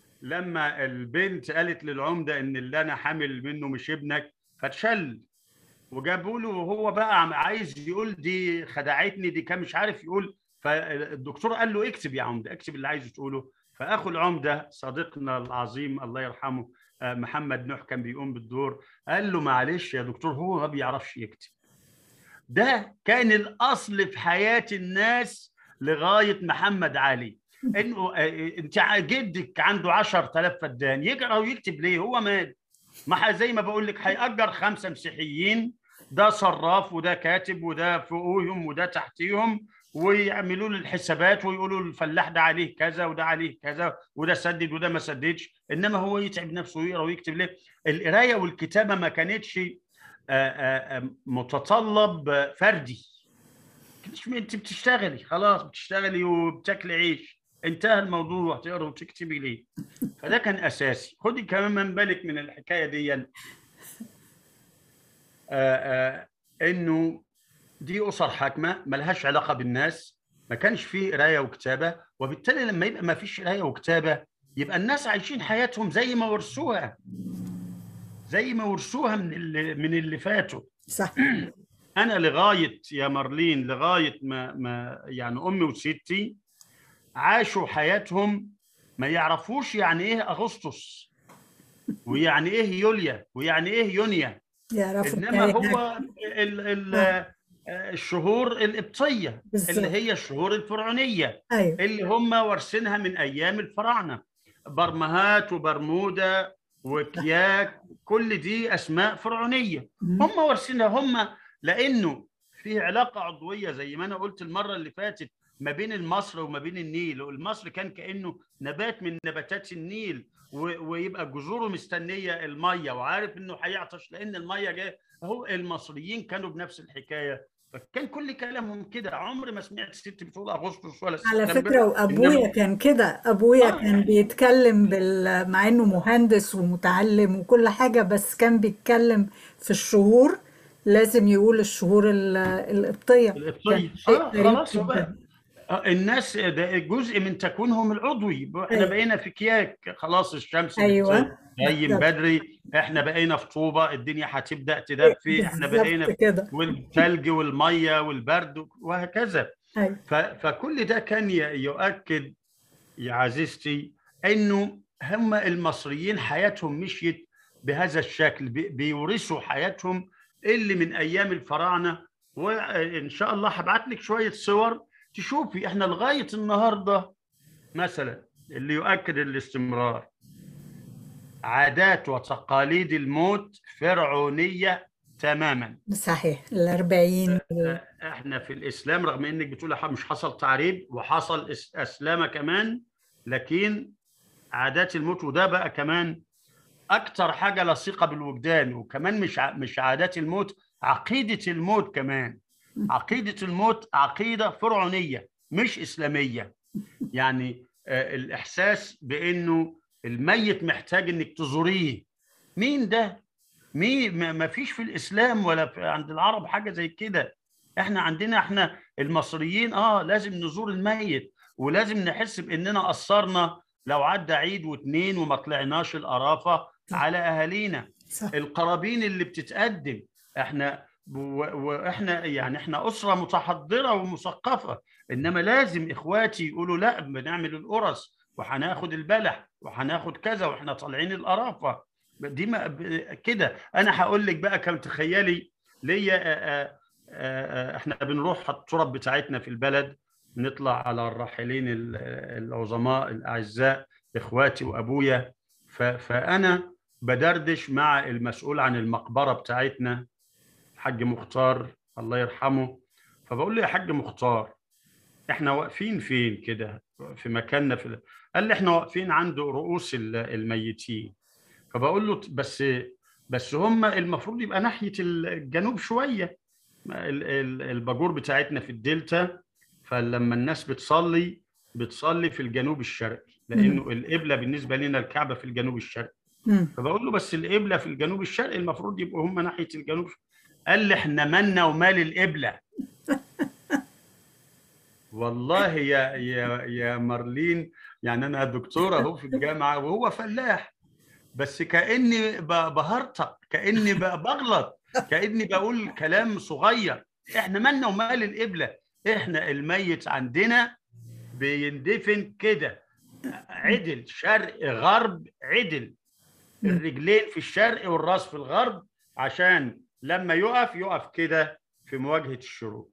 لما البنت قالت للعمده ان اللي انا حامل منه مش ابنك فاتشل وجابوا له وهو بقى عم- عايز يقول دي خدعتني دي كان مش عارف يقول فالدكتور قال له اكتب يا عمده اكتب اللي عايز تقوله فاخو العمده صديقنا العظيم الله يرحمه آه، محمد نوح كان بيقوم بالدور قال له معلش يا دكتور هو ما بيعرفش يكتب ده كان الاصل في حياه الناس لغايه محمد علي انه آه، انت جدك عنده 10000 فدان يقرا ويكتب ليه هو مال ما ح- زي ما بقول لك هيأجر خمسه مسيحيين ده صراف وده كاتب وده فوقهم وده تحتيهم ويعملوا له الحسابات ويقولوا الفلاح ده عليه كذا وده عليه كذا وده سدد وده ما سددش انما هو يتعب نفسه ويقرا ويكتب ليه القرايه والكتابه ما كانتش آه، آه، آه، متطلب آه، فردي كنتش انت بتشتغلي خلاص بتشتغلي وبتاكلي عيش انتهى الموضوع تقرا وتكتبي ليه فده كان اساسي خدي كمان من بالك من الحكايه دي آه، آه، انه دي اسر حاكمه ملهاش علاقه بالناس ما كانش فيه قرايه وكتابه وبالتالي لما يبقى ما فيش قرايه وكتابه يبقى الناس عايشين حياتهم زي ما ورثوها زي ما ورثوها من اللي من اللي فاتوا صح انا لغايه يا مارلين لغايه ما ما يعني امي وستي عاشوا حياتهم ما يعرفوش يعني ايه اغسطس ويعني ايه يوليا ويعني ايه يونيا يعرفوا انما الحكاية. هو ال ال الشهور القبطيه بالظبط. اللي هي الشهور الفرعونيه ايوه اللي هم وارثينها من ايام الفراعنه برمهات وبرمودا وكياك كل دي اسماء فرعونيه مم. هم وارثينها هم لانه في علاقه عضويه زي ما انا قلت المره اللي فاتت ما بين المصر وما بين النيل والمصر كان كانه نبات من نباتات النيل و- ويبقى جذوره مستنيه الميه وعارف انه هيعطش لان الميه جايه هو المصريين كانوا بنفس الحكايه فكان كل كلامهم كده عمري ما سمعت ست بتقول اغسطس ولا على سبتمبر فكرة وأبويا إنما- كان كده أبويا آه. كان بيتكلم بال... مع إنه مهندس ومتعلم وكل حاجة بس كان بيتكلم في الشهور لازم يقول الشهور ال- القبطية القبطية. كان شيء آه، غريب خلاص بقى. جدا آه، الناس ده جزء من تكوينهم العضوي احنا أيوة. بقينا في كياك خلاص الشمس أيوة. جاي بالظبط. بدري احنا بقينا في طوبه الدنيا هتبدا تدفي احنا بقينا بالظبط كده والثلج والميه والبرد وهكذا أيوة. ف- فكل ده كان ي- يؤكد يا عزيزتي انه هم المصريين حياتهم مشيت بهذا الشكل بي- بيورثوا حياتهم اللي من ايام الفراعنه وان شاء الله هبعت لك شويه صور تشوفي احنا لغايه النهارده مثلا اللي يؤكد الاستمرار عادات وتقاليد الموت فرعونيه تماما صحيح الأربعين احنا في الاسلام رغم انك بتقول مش حصل تعريب وحصل إس- اسلامه كمان لكن عادات الموت وده بقى كمان اكتر حاجه لصيقه بالوجدان وكمان مش ع- مش عادات الموت عقيده الموت كمان عقيده الموت عقيده فرعونيه مش اسلاميه يعني آه، الاحساس بانه الميت محتاج انك تزوريه مين ده مين ما ما فيش في الاسلام ولا في عند العرب حاجه زي كده احنا عندنا احنا المصريين اه لازم نزور الميت ولازم نحس باننا قصرنا لو عدى عيد واثنين وما طلعناش القرافه على اهالينا صح القرابين اللي بتتقدم احنا و- واحنا يعني احنا اسره متحضره ومثقفه انما لازم اخواتي يقولوا لا بنعمل القرص وهناخد البلح وهناخد كذا واحنا طالعين القرافه دي ما ب- كده انا هقول لك بقى كم تخيلي ليا آه، آه، آه، احنا بنروح التراب بتاعتنا في البلد نطلع على الراحلين ال- العظماء الاعزاء اخواتي وابويا ف- فانا بدردش مع المسؤول عن المقبره بتاعتنا الحاج مختار الله يرحمه فبقول له يا حاج مختار احنا واقفين فين كده في مكاننا في قال لي احنا واقفين عند رؤوس ال- الميتين فبقول له بس بس هم المفروض يبقى ناحيه الجنوب شويه ال- ال- الباجور بتاعتنا في الدلتا فلما الناس بتصلي بتصلي في الجنوب الشرقي لانه القبله بالنسبه لنا الكعبه في الجنوب الشرقي مم. فبقول له بس القبله في الجنوب الشرقي المفروض يبقوا هم ناحيه الجنوب قال لي احنا مالنا ومال القبله والله يا يا يا مارلين يعني انا دكتور اهو في الجامعه وهو فلاح بس كاني ب- بهرطق كاني ب- بغلط كاني بقول كلام صغير احنا مالنا ومال القبله احنا الميت عندنا بيندفن كده عدل شرق غرب عدل مم. الرجلين في الشرق والراس في الغرب عشان لما يقف يقف كده في مواجهة الشروق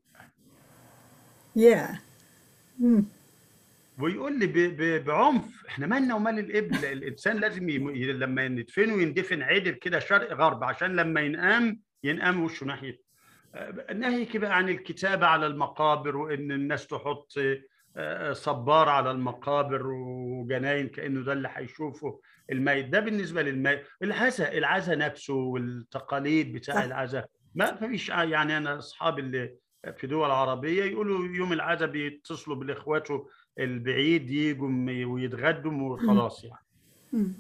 يا مم. ويقول لي ب- ب- بعنف احنا مالنا ومال الابل الانسان لازم يم... ي- لما يدفنه يندفن عدل كده شرق غرب عشان لما ينقام ينقام وشه ناحيه آه، ناهيك بقى عن الكتابه على المقابر وان الناس تحط آه، صبار على المقابر وجناين كانه ده اللي هيشوفه الميت ده بالنسبه للميت العزاء العزاء نفسه والتقاليد بتاع صح. العزاء ما فيش يعني انا اصحابي اللي في دول عربيه يقولوا يوم العزاء بيتصلوا بالاخواته البعيد يجوا م- ويتغدوا وخلاص يعني مم.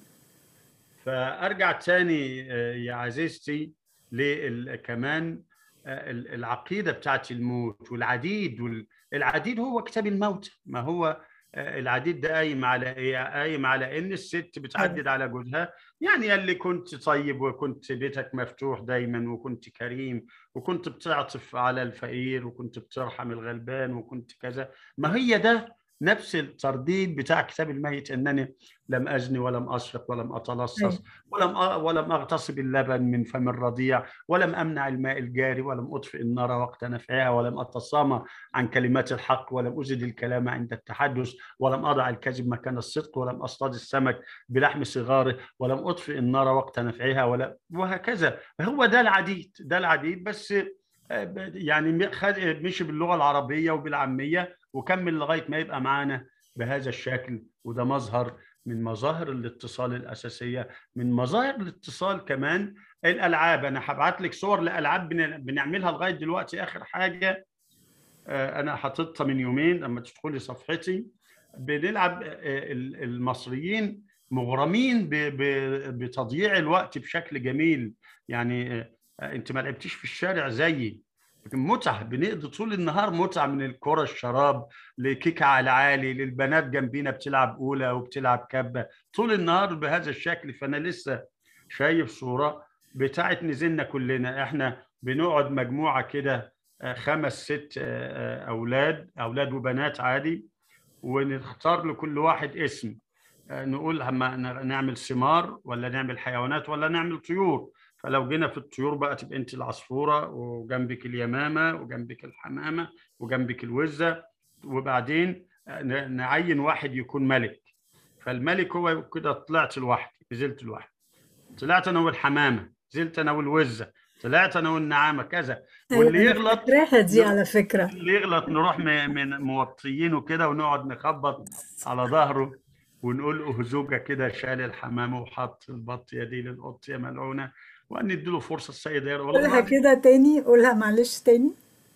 فارجع تاني آه، يا عزيزتي لل- كمان آه، ال- العقيده بتاعت الموت والعديد وال- العديد هو كتاب الموت ما هو آه، العديد ده قايم على ايه؟ قايم على ان الست بتعدد على جوزها يعني يا اللي كنت طيب وكنت بيتك مفتوح دايما وكنت كريم وكنت بتعطف على الفقير وكنت بترحم الغلبان وكنت كذا ما هي ده نفس الترديد بتاع كتاب الميت انني لم ازني ولم اسرق ولم اتلصص أيوة. ولم أ- ولم اغتصب اللبن من فم الرضيع ولم امنع الماء الجاري ولم اطفئ النار وقت نفعها ولم اتصامى عن كلمات الحق ولم ازد الكلام عند التحدث ولم اضع الكذب مكان الصدق ولم اصطاد السمك بلحم صغاره ولم اطفئ النار وقت نفعها ولا وهكذا هو ده العديد ده العديد بس آه، ب- يعني خد- مشي باللغه العربيه وبالعاميه وكمل لغايه ما يبقى معانا بهذا الشكل وده مظهر من مظاهر الاتصال الاساسيه من مظاهر الاتصال كمان الالعاب انا هبعت لك صور لالعاب بن- بنعملها لغايه دلوقتي اخر حاجه آه، انا حاططها من يومين لما تدخلي صفحتي بنلعب آه، ال- المصريين مغرمين ب- ب- بتضييع الوقت بشكل جميل يعني آه، انت ما لعبتيش في الشارع زيي لكن متعه بنقضي طول النهار متعه من الكره الشراب لكيكه على عالي للبنات جنبينا بتلعب اولى وبتلعب كبه طول النهار بهذا الشكل فانا لسه شايف صوره بتاعت نزلنا كلنا احنا بنقعد مجموعه كده آه، خمس ست آه، آه، اولاد اولاد وبنات عادي ونختار لكل واحد اسم آه، نقول هما ن- نعمل ثمار ولا نعمل حيوانات ولا نعمل طيور فلو جينا في الطيور بقى تبقى انت العصفوره وجنبك اليمامه وجنبك الحمامه وجنبك الوزه وبعدين آه، ن- نعين واحد يكون ملك فالملك هو كده طلعت لوحدي نزلت لوحدي طلعت انا والحمامه نزلت انا والوزه طلعت انا والنعامه كذا واللي أيوة، أنا يغلط فاكراها دي على فكرة اللي يغلط نروح م- من موطيينه كده ونقعد نخبط على ظهره ونقول أهزوجة كده شال الحمامة وحط البط يدي للقط يا ملعونة وأن نديله فرصة السيد يا قولها والله كده تاني قولها معلش تاني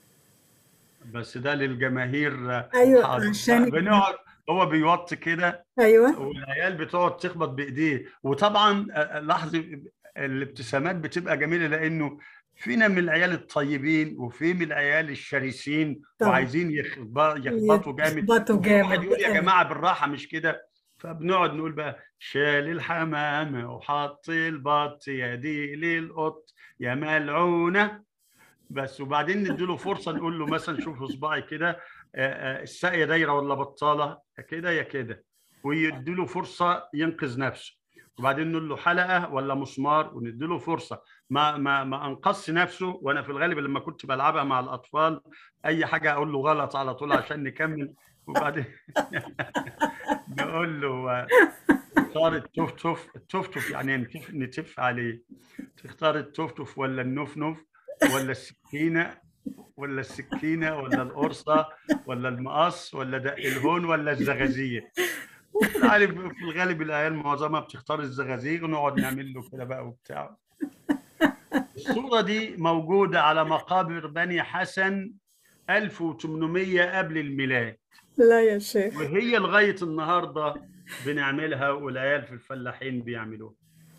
بس ده للجماهير أيوة حاضر عشان بنقعد هو بيوطي كده أيوة والعيال بتقعد تخبط بايديه وطبعا لاحظي الابتسامات بتبقى جميله لانه فينا من العيال الطيبين وفي من العيال الشرسين طبعا. وعايزين يخب- يخبطوا جامد يخبطوا وفي واحد جامد. يقول يا أيوة. جماعه بالراحه مش كده فبنقعد نقول بقى شال الحمامه وحط البط يدي للقط يا ملعونه بس وبعدين نديله فرصه نقول له مثلا شوف صباعي كده آه، آه، الساقيه دايره ولا بطاله يا كده يا كده ويديله فرصه ينقذ نفسه وبعدين نقول له حلقه ولا مسمار ونديله فرصه ما ما ما انقذش نفسه وانا في الغالب لما كنت بلعبها مع الاطفال اي حاجه اقول له غلط على طول عشان نكمل وبعدين نقول له آه، اختار التفتف التفتف يعني نتف, نتف عليه تختار التفتف ولا النفنف ولا السكينه ولا السكينه ولا القرصه ولا المقص ولا دق الهون ولا الزغازيه في الغالب في الغالب العيال معظمها بتختار الزغازيغ ونقعد نعمل له كده بقى وبتاع الصوره دي موجوده على مقابر بني حسن 1800 قبل الميلاد لا يا شيخ وهي لغايه النهارده بنعملها والعيال في الفلاحين بيعملوها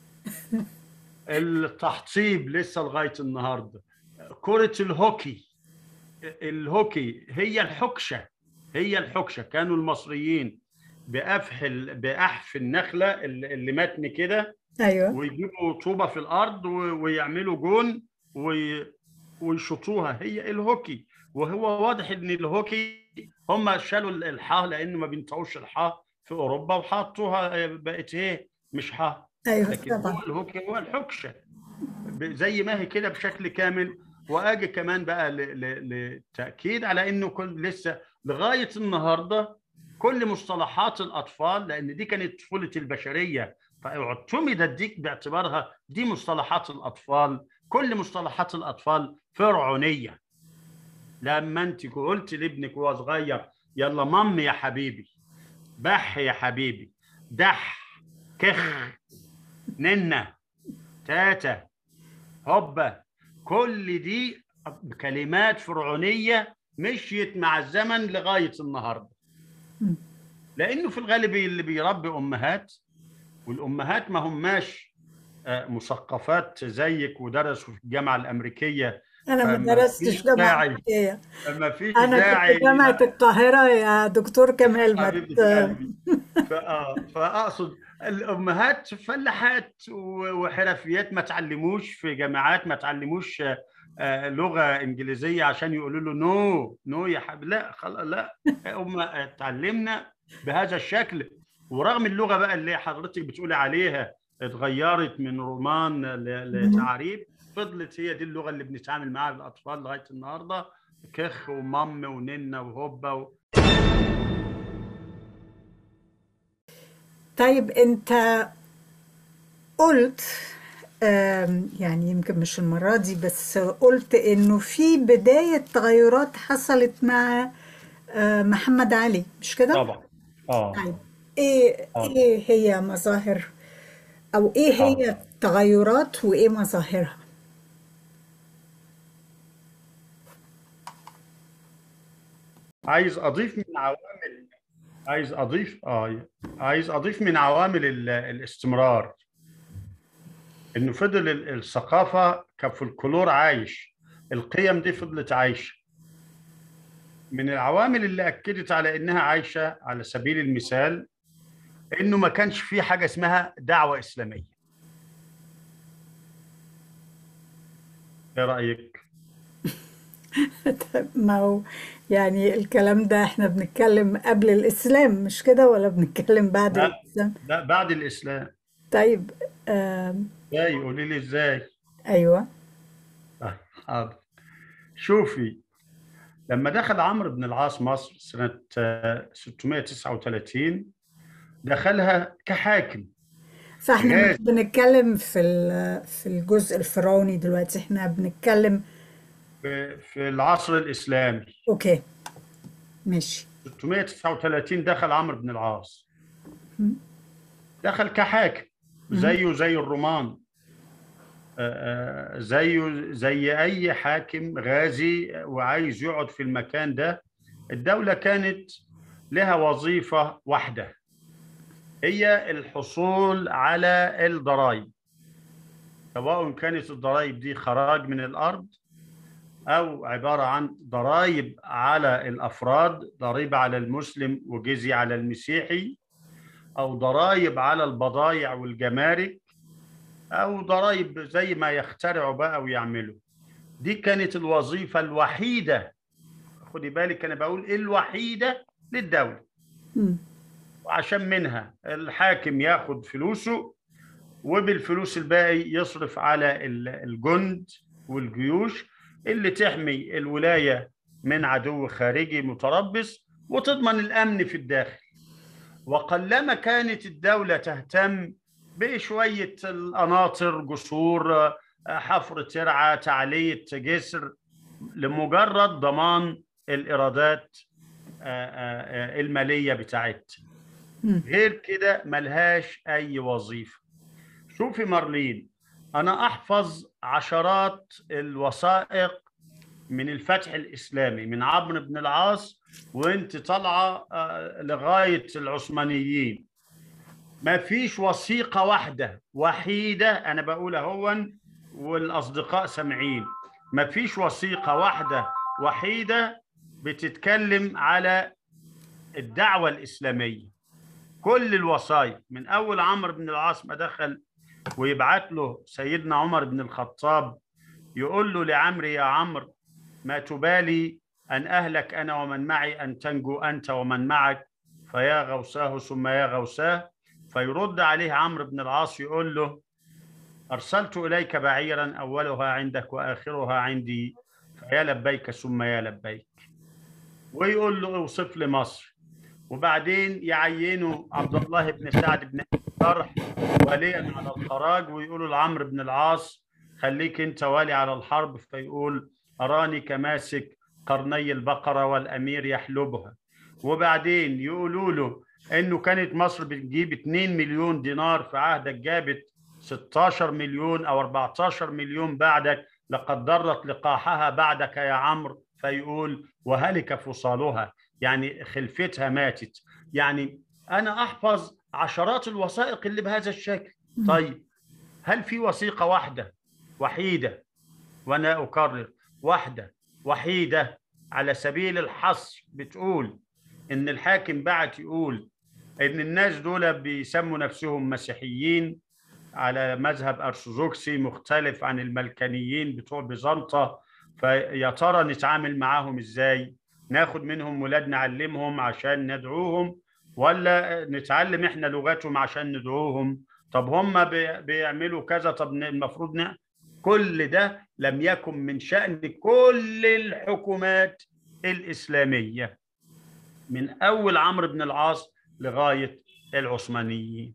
التحطيب لسه لغايه النهارده كره الهوكي الهوكي هي الحكشه هي الحكشه كانوا المصريين بأفح ال- بأحف النخله اللي اللي متن كده أيوة ويجيبوا طوبه في الارض و- ويعملوا جون وي- ويشوطوها هي الهوكي وهو واضح ان الهوكي هم شالوا ال- الحاء لانه ما بينطقوش الحاء في اوروبا وحطوها بقت ايه مش ح ايوه لكن هو طبعا الهوك هو الحكشه ب- زي ما هي كده بشكل كامل واجي كمان بقى ل- ل- للتاكيد على انه كل لسه لغايه النهارده كل مصطلحات الاطفال لان دي كانت طفوله البشريه فاعتمدت دي باعتبارها دي مصطلحات الاطفال كل مصطلحات الاطفال فرعونيه لما انت قلت لابنك وهو صغير يلا مام يا حبيبي بح يا حبيبي دح كخ ننه تاتا هوبا كل دي كلمات فرعونيه مشيت مع الزمن لغايه النهارده مم. لانه في الغالب اللي بيربي امهات والامهات ما هماش آه، مثقفات زيك ودرسوا في الجامعه الامريكيه انا ما فما درستش فيش جامعه داعي. أمريكية. ما فيش انا داعي كنت جامعه القاهره يا دكتور كمال ما حبيبة ت- قلبي فآه، فاقصد الامهات فلاحات و- وحرفيات ما تعلموش في جامعات ما تعلموش آه، آه، لغه انجليزيه عشان يقولوا له نو نو يا حبيبي لا خلاص لا هم اتعلمنا بهذا الشكل ورغم اللغه بقى اللي حضرتك بتقولي عليها اتغيرت من رومان ل- لتعريب فضلت هي دي اللغه اللي بنتعامل معاها الاطفال لغايه النهارده كخ ومام وننه وهوبا و... طيب انت قلت آم، يعني يمكن مش المرة دي بس قلت انه في بداية تغيرات حصلت مع آه، محمد علي مش كده؟ طبعا اه طيب ايه آه. ايه هي مظاهر او ايه هي التغيرات وايه مظاهرها؟ عايز اضيف من عوامل عايز اضيف اه عايز اضيف من عوامل ال- الاستمرار انه فضل ال- الثقافه كفولكلور عايش القيم دي فضلت عايشه من العوامل اللي اكدت على انها عايشه على سبيل المثال انه ما كانش في حاجه اسمها دعوه اسلاميه ايه رايك ما هو يعني الكلام ده احنا بنتكلم قبل الاسلام مش كده ولا بنتكلم بعد لا. الاسلام؟ لا بعد الاسلام طيب آم، ازاي قولي لي ازاي ايوه طيب، حاضر شوفي لما دخل عمرو بن العاص مصر سنة آه، 639 دخلها كحاكم فاحنا مش جاهز. بنتكلم في ال- في الجزء الفرعوني دلوقتي احنا بنتكلم في في العصر الإسلامي اوكي ماشي 639 دخل عمرو بن العاص مم. دخل كحاكم زيه زي الرومان آه، آه، زيه زي أي حاكم غازي وعايز يقعد في المكان ده الدولة كانت لها وظيفة واحدة هي الحصول على الضرائب سواء كانت الضرائب دي خراج من الأرض أو عبارة عن ضرائب على الأفراد ضريبة على المسلم وجزية على المسيحي أو ضرائب على البضائع والجمارك أو ضرائب زي ما يخترعوا بقى ويعملوا دي كانت الوظيفة الوحيدة خدي بالك أنا بقول الوحيدة للدولة مم. وعشان منها الحاكم ياخد فلوسه وبالفلوس الباقي يصرف على ال- الجند والجيوش اللي تحمي الولاية من عدو خارجي متربص وتضمن الأمن في الداخل وقلما كانت الدولة تهتم بشوية القناطر جسور حفر ترعة تعلية جسر لمجرد ضمان الإيرادات آه، آه، آه، المالية بتاعتها مم. غير كده ملهاش أي وظيفة شوفي مارلين أنا أحفظ عشرات الوثائق من الفتح الإسلامي من عمرو بن العاص وانت طالعة آه، لغاية العثمانيين ما فيش وثيقة واحدة وحيدة أنا بقول هون والأصدقاء سامعين ما فيش وثيقة واحدة وحيدة بتتكلم على الدعوة الإسلامية كل الوصايا من أول عمرو بن العاص ما دخل ويبعت له سيدنا عمر بن الخطاب يقول له لعمرو يا عمرو ما تبالي أن أهلك أنا ومن معي أن تنجو أنت ومن معك فيا غوساه ثم يا غوساه فيرد عليه عمرو بن العاص يقول له أرسلت إليك بعيرا أولها عندك وآخرها عندي فيا لبيك ثم يا لبيك ويقول له اوصف لي مصر وبعدين يعينوا عبد الله بن سعد بن الجرح وليا على الخراج ويقولوا لعمرو بن العاص خليك انت والي على الحرب فيقول اراني كماسك قرني البقره والامير يحلبها وبعدين يقولوا له انه كانت مصر بتجيب 2 مليون دينار في عهدك جابت 16 مليون او 14 مليون بعدك لقد ضرت لقاحها بعدك يا عمرو فيقول وهلك فصالها يعني خلفتها ماتت يعني انا احفظ عشرات الوثائق اللي بهذا الشكل طيب هل في وثيقه واحده وحيده وانا اكرر واحده وحيده على سبيل الحصر بتقول ان الحاكم بعت يقول ان الناس دول بيسموا نفسهم مسيحيين على مذهب ارثوذكسي مختلف عن الملكانيين بتوع بيزنطه فيا ترى نتعامل معاهم ازاي ناخد منهم ولاد نعلمهم عشان ندعوهم ولا نتعلم احنا لغتهم عشان ندعوهم طب هم بيعملوا كذا طب المفروض ن... كل ده لم يكن من شأن كل الحكومات الإسلامية من أول عمرو بن العاص لغاية العثمانيين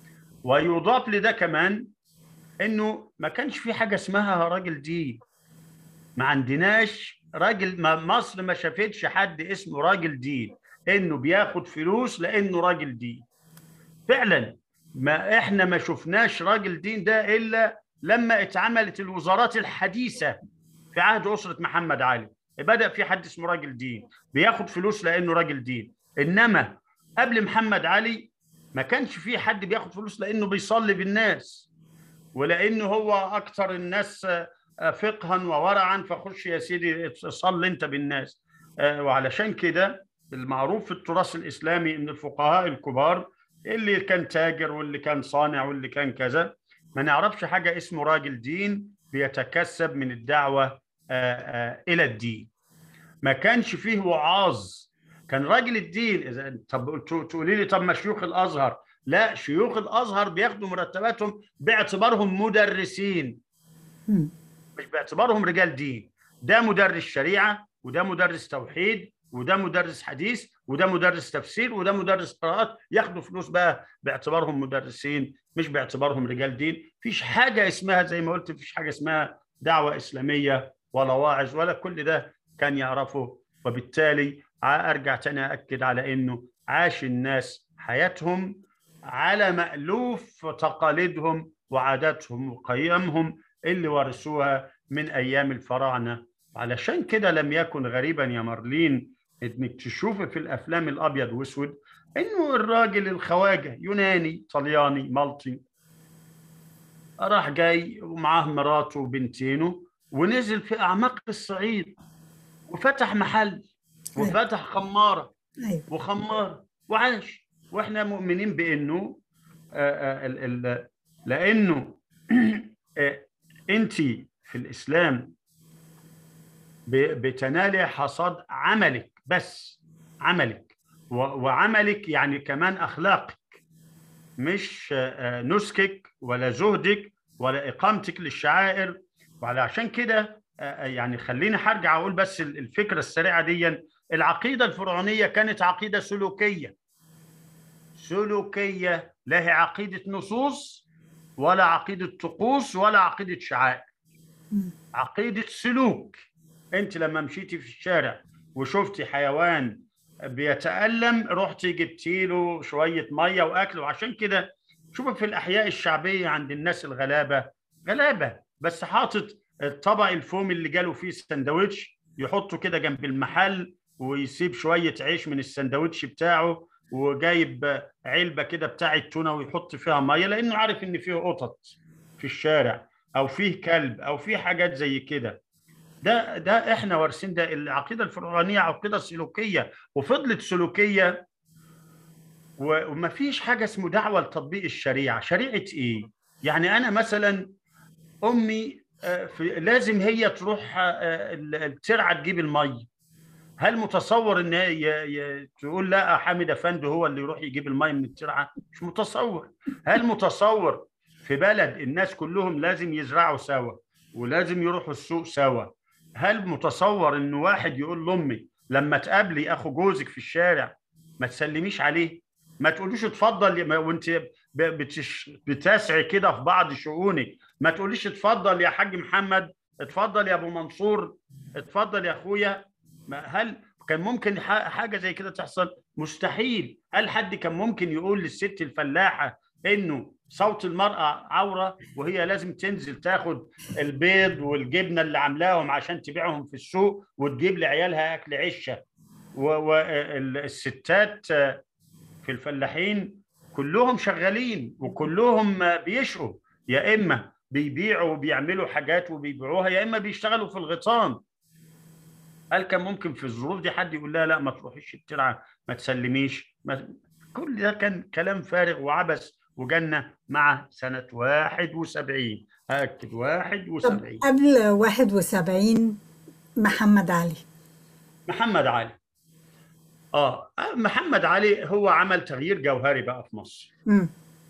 ويضاف لده كمان انه ما كانش في حاجه اسمها راجل دين ما عندناش راجل ما مصر ما شافتش حد اسمه راجل دين انه بياخد فلوس لانه راجل دين فعلا ما احنا ما شفناش راجل دين ده الا لما اتعملت الوزارات الحديثه في عهد اسره محمد علي بدا في حد اسمه راجل دين بياخد فلوس لانه راجل دين انما قبل محمد علي ما كانش في حد بياخد فلوس لانه بيصلي بالناس ولانه هو اكثر الناس فقها وورعا فخش يا سيدي صلي انت بالناس وعلشان كده المعروف في التراث الاسلامي ان الفقهاء الكبار اللي كان تاجر واللي كان صانع واللي كان كذا ما نعرفش حاجه اسمه راجل دين بيتكسب من الدعوه الى الدين ما كانش فيه وعاظ كان راجل الدين اذا طب تقولي لي طب ما شيوخ الازهر لا شيوخ الازهر بياخدوا مرتباتهم باعتبارهم مدرسين مش باعتبارهم رجال دين ده مدرس شريعه وده مدرس توحيد وده مدرس حديث وده مدرس تفسير وده مدرس قراءات ياخدوا فلوس بقى باعتبارهم مدرسين مش باعتبارهم رجال دين فيش حاجه اسمها زي ما قلت فيش حاجه اسمها دعوه اسلاميه ولا واعظ ولا كل ده كان يعرفه وبالتالي ارجع تاني اكد على انه عاش الناس حياتهم على مألوف تقاليدهم وعاداتهم وقيمهم اللي ورثوها من ايام الفراعنه علشان كده لم يكن غريبا يا مارلين انك تشوفي في الافلام الابيض واسود انه الراجل الخواجه يوناني طلياني مالطي راح جاي ومعاه مراته وبنتينه ونزل في اعماق الصعيد وفتح محل وفتح خماره وخماره وعاش واحنا مؤمنين بانه آآ ال ال لانه انت في الاسلام بتنالي حصاد عملك بس عملك وعملك يعني كمان اخلاقك مش نسكك ولا زهدك ولا اقامتك للشعائر وعلشان كده يعني خليني هرجع اقول بس الفكره السريعه دي العقيده الفرعونيه كانت عقيده سلوكيه سلوكيه لا هي عقيده نصوص ولا عقيده طقوس ولا عقيده شعائر عقيده سلوك انت لما مشيتي في الشارع وشفتي حيوان بيتألم رحتي جبتي له شوية مية وأكل وعشان كده شوف في الأحياء الشعبية عند الناس الغلابة غلابة بس حاطط الطبق الفوم اللي جاله فيه سندوتش يحطه كده جنب المحل ويسيب شوية عيش من السندوتش بتاعه وجايب علبة كده بتاع التونة ويحط فيها مية لأنه عارف إن فيه قطط في الشارع أو فيه كلب أو فيه حاجات زي كده ده ده احنا وارثين ده العقيده الفرعونيه عقيده سلوكيه وفضلت سلوكيه وما فيش حاجه اسمه دعوه لتطبيق الشريعه شريعه ايه يعني انا مثلا امي في لازم هي تروح ترعى تجيب المي هل متصور ان ي... ي... تقول لا حامد افندي هو اللي يروح يجيب الماء من الترعه مش متصور هل متصور في بلد الناس كلهم لازم يزرعوا سوا ولازم يروحوا السوق سوا هل متصور ان واحد يقول لامي لما تقابلي اخو جوزك في الشارع ما تسلميش عليه ما تقوليش اتفضل وانت بتش... بتسعي كده في بعض شؤونك ما تقوليش اتفضل يا حاج محمد اتفضل يا ابو منصور اتفضل يا اخويا هل كان ممكن حاجه زي كده تحصل مستحيل هل حد كان ممكن يقول للست الفلاحه انه صوت المرأة عورة وهي لازم تنزل تاخد البيض والجبنة اللي عاملاهم عشان تبيعهم في السوق وتجيب لعيالها أكل عشة والستات في الفلاحين كلهم شغالين وكلهم بيشقوا يا إما بيبيعوا وبيعملوا حاجات وبيبيعوها يا إما بيشتغلوا في الغيطان هل كان ممكن في الظروف دي حد يقول لها لا ما تروحيش الترعة ما تسلميش ما كل ده كان كلام فارغ وعبث وجنة مع سنة 71 أكد 71 قبل 71 محمد علي محمد علي اه محمد علي هو عمل تغيير جوهري بقى في مصر م.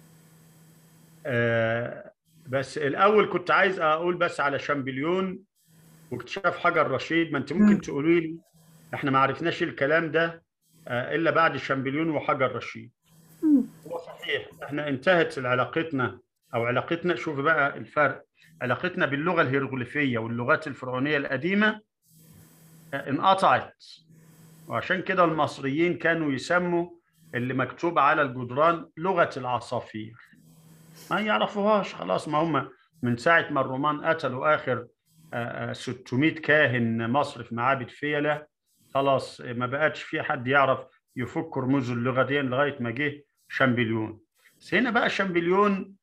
آه بس الاول كنت عايز اقول بس على شامبليون واكتشاف حجر رشيد ما انت ممكن تقولي لي احنا ما عرفناش الكلام ده آه الا بعد شامبليون وحجر رشيد هو صحيح احنا انتهت علاقتنا او علاقتنا شوف بقى الفرق علاقتنا باللغه الهيروغليفيه واللغات الفرعونيه القديمه انقطعت وعشان كده المصريين كانوا يسموا اللي مكتوب على الجدران لغه العصافير ما يعرفوهاش خلاص ما هم من ساعه ما الرومان قتلوا اخر 600 كاهن مصر في معابد فيلة خلاص ما بقتش في حد يعرف يفك رموز اللغه دي لغايه ما جه شامبليون بس هنا بقى شامبليون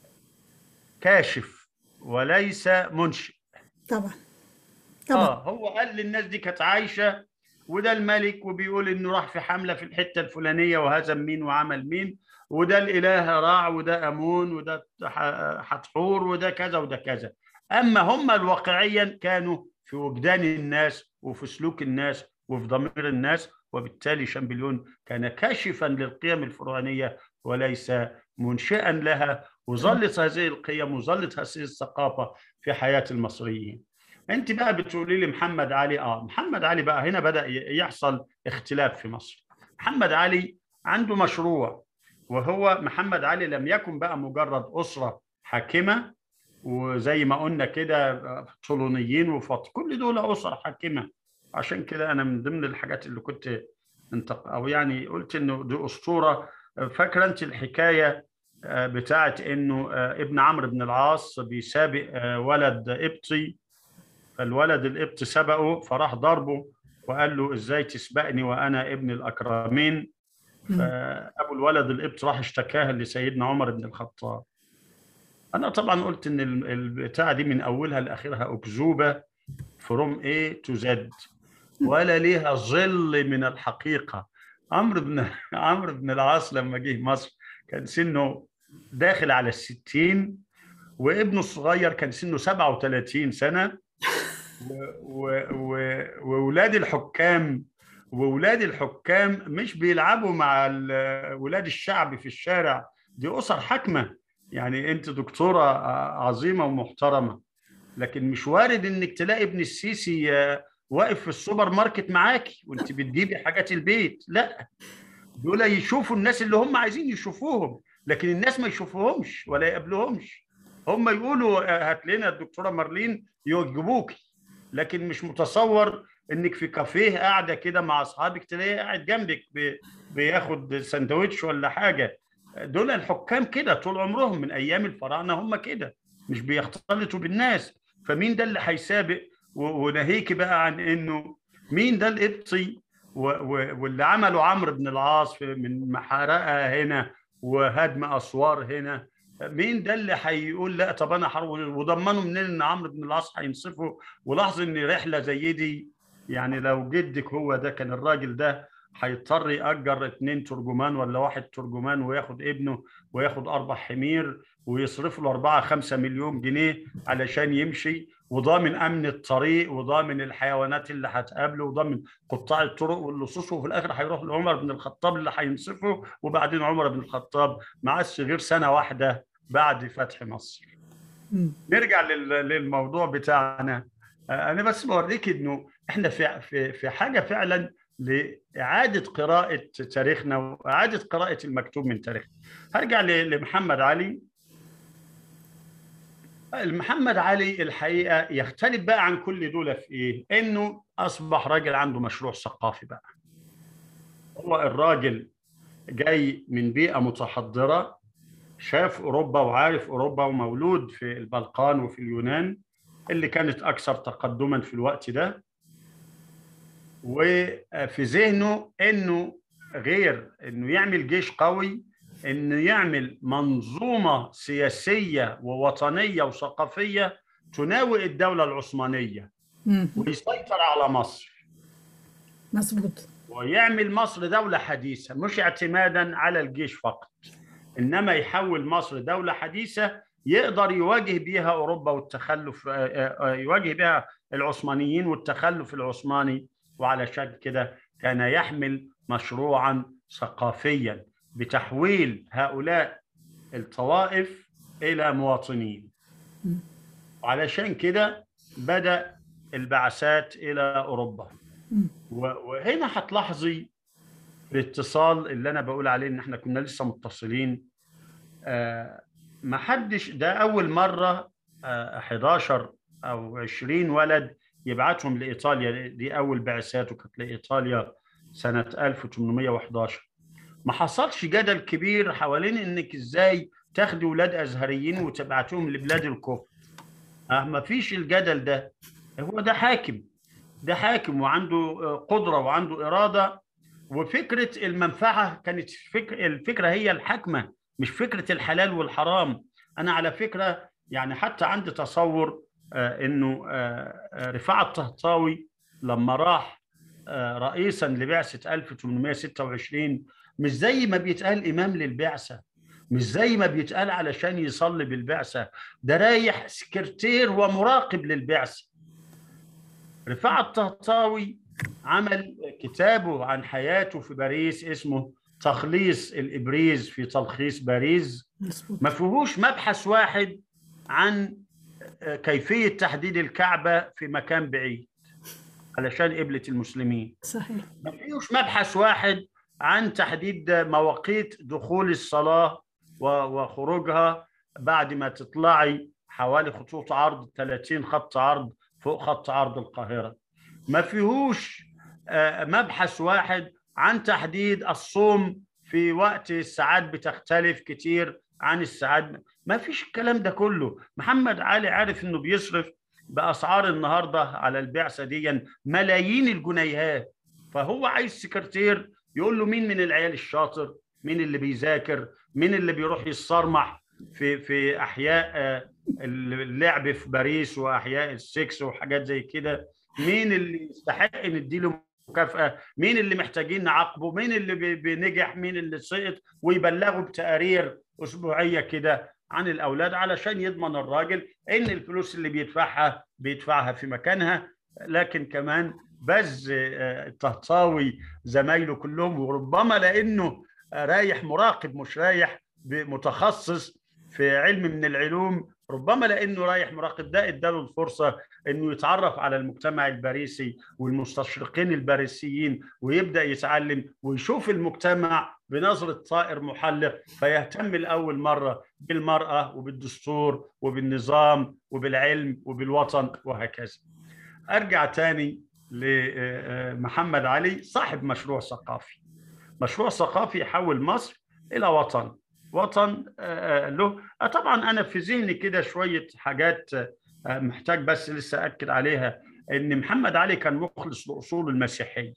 كاشف وليس منشئ طبعا طبعا اه هو قال للناس دي كانت عايشه وده الملك وبيقول انه راح في حمله في الحته الفلانيه وهزم مين وعمل مين وده الاله راع وده امون وده حتحور وده كذا وده كذا اما هم الواقعيا كانوا في وجدان الناس وفي سلوك الناس وفي ضمير الناس وبالتالي شامبليون كان كاشفا للقيم الفرعونيه وليس منشئا لها وظلت هذه القيم وظلت هذه الثقافه في حياه المصريين. انت بقى بتقولي لي محمد علي اه محمد علي بقى هنا بدا يحصل اختلاف في مصر. محمد علي عنده مشروع وهو محمد علي لم يكن بقى مجرد اسره حاكمه وزي ما قلنا كده طولونيين وفط كل دول اسر حاكمه عشان كده انا من ضمن الحاجات اللي كنت انتق او يعني قلت انه دي اسطوره فاكره انت الحكايه بتاعت انه ابن عمرو بن العاص بيسابق ولد قبطي فالولد القبطي سبقه فراح ضربه وقال له ازاي تسبقني وانا ابن الاكرمين فابو الولد القبطي راح اشتكاها لسيدنا عمر بن الخطاب انا طبعا قلت ان البتاعه دي من اولها لاخرها اكذوبه فروم ايه تو زد ولا ليها ظل من الحقيقه عمرو بن عمرو بن العاص لما جه مصر كان سنه داخل على الستين وابنه الصغير كان سنه 37 سنه واولاد الحكام واولاد الحكام مش بيلعبوا مع ولاد الشعب في الشارع دي اسر حاكمه يعني انت دكتوره عظيمه ومحترمه لكن مش وارد انك تلاقي ابن السيسي واقف في السوبر ماركت معاكي وانت بتجيبي حاجات البيت لا دول يشوفوا الناس اللي هم عايزين يشوفوهم لكن الناس ما يشوفوهمش ولا يقابلوهمش هم يقولوا هات لنا الدكتوره مارلين يوجبوكي لكن مش متصور انك في كافيه قاعده كده مع اصحابك تلاقيه قاعد جنبك بياخد سندوتش ولا حاجه دول الحكام كده طول عمرهم من ايام الفراعنه هم كده مش بيختلطوا بالناس فمين ده اللي هيسابق وناهيك بقى عن انه مين ده القبطي واللي عمله عمرو بن العاص من محارقه هنا وهدم اسوار هنا مين ده اللي هيقول لا طب انا حرب وضمنوا منين ان عمرو بن العاص هينصفه ولاحظ ان رحله زي دي يعني لو جدك هو ده كان الراجل ده هيضطر يأجر اتنين ترجمان ولا واحد ترجمان وياخد ابنه وياخد أربع حمير ويصرف له 4 5 مليون جنيه علشان يمشي وضامن امن الطريق وضامن الحيوانات اللي هتقابله وضامن قطاع الطرق واللصوص وفي الاخر هيروح لعمر بن الخطاب اللي هينصفه وبعدين عمر بن الخطاب ما عادش غير سنه واحده بعد فتح مصر. مم. نرجع لل- للموضوع بتاعنا آه، انا بس بوريك انه احنا في في في حاجه فعلا لاعاده قراءه تاريخنا واعاده قراءه المكتوب من تاريخنا هرجع ل- لمحمد علي محمد علي الحقيقه يختلف بقى عن كل دول في ايه انه اصبح راجل عنده مشروع ثقافي بقى هو الراجل جاي من بيئه متحضره شاف اوروبا وعارف اوروبا ومولود في البلقان وفي اليونان اللي كانت اكثر تقدما في الوقت ده وفي ذهنه انه غير انه يعمل جيش قوي انه يعمل منظومه سياسيه ووطنيه وثقافيه تناوئ الدوله العثمانيه مم. ويسيطر على مصر مظبوط ويعمل مصر دولة حديثة مش اعتمادا على الجيش فقط إنما يحول مصر دولة حديثة يقدر يواجه بها أوروبا والتخلف آه، آه، يواجه بها العثمانيين والتخلف العثماني وعلشان كده كان يحمل مشروعا ثقافيا بتحويل هؤلاء الطوائف إلى مواطنين وعلشان كده بدأ البعثات إلى أوروبا و- وهنا هتلاحظي الاتصال اللي انا بقول عليه ان احنا كنا لسه متصلين آه، ما حدش ده اول مره آه، 11 او 20 ولد يبعتهم لايطاليا دي اول بعثات وكانت لايطاليا سنه 1811 ما حصلش جدل كبير حوالين انك ازاي تاخدي ولاد ازهريين وتبعتوهم لبلاد الكفر آه ما فيش الجدل ده هو ده حاكم ده حاكم وعنده قدرة وعنده إرادة وفكرة المنفعة كانت فكرة الفكرة هي الحكمة مش فكرة الحلال والحرام أنا على فكرة يعني حتى عندي تصور آه، إنه آه، آه، رفاعة الطهطاوي لما راح آه، رئيسا لبعثة 1826 مش زي ما بيتقال إمام للبعثة مش زي ما بيتقال علشان يصلي بالبعثة ده رايح سكرتير ومراقب للبعثة رفاعة الطهطاوي عمل كتابه عن حياته في باريس اسمه تخليص الإبريز في تلخيص باريس مظبوط ما فيهوش مبحث واحد عن كيفية تحديد الكعبة في مكان بعيد علشان قبلة المسلمين صحيح ما فيهوش مبحث واحد عن تحديد مواقيت دخول الصلاة و- وخروجها بعد ما تطلعي حوالي خطوط عرض 30 خط عرض فوق خط عرض القاهرة ما فيهوش آه، مبحث واحد عن تحديد الصوم في وقت الساعات بتختلف كتير عن الساعات ما فيش الكلام ده كله محمد علي عارف انه بيصرف باسعار النهارده على البعثه دي ملايين الجنيهات فهو عايز سكرتير يقول له مين من العيال الشاطر مين اللي بيذاكر مين اللي بيروح يتصرمح في في احياء آه، اللعب في باريس واحياء السكس وحاجات زي كده مين اللي يستحق نديله مكافاه مين اللي محتاجين نعاقبه مين اللي بي- بنجح مين اللي سقط ويبلغوا بتقارير اسبوعيه كده عن الاولاد علشان يضمن الراجل ان الفلوس اللي بيدفعها بيدفعها في مكانها لكن كمان بز آه، الطهطاوي زمايله كلهم وربما لانه آه، رايح مراقب مش رايح متخصص في علم من العلوم ربما لانه رايح مراقب ده اداله الفرصه انه يتعرف على المجتمع الباريسي والمستشرقين الباريسيين ويبدا يتعلم ويشوف المجتمع بنظره طائر محلق فيهتم لاول مره بالمراه وبالدستور وبالنظام وبالعلم وبالوطن وهكذا. ارجع تاني لمحمد علي صاحب مشروع ثقافي. مشروع ثقافي يحول مصر الى وطن وطن آه، له آه، طبعا انا في ذهني كده شويه حاجات آه، محتاج بس لسه اكد عليها ان محمد علي كان مخلص لاصول المسيحيه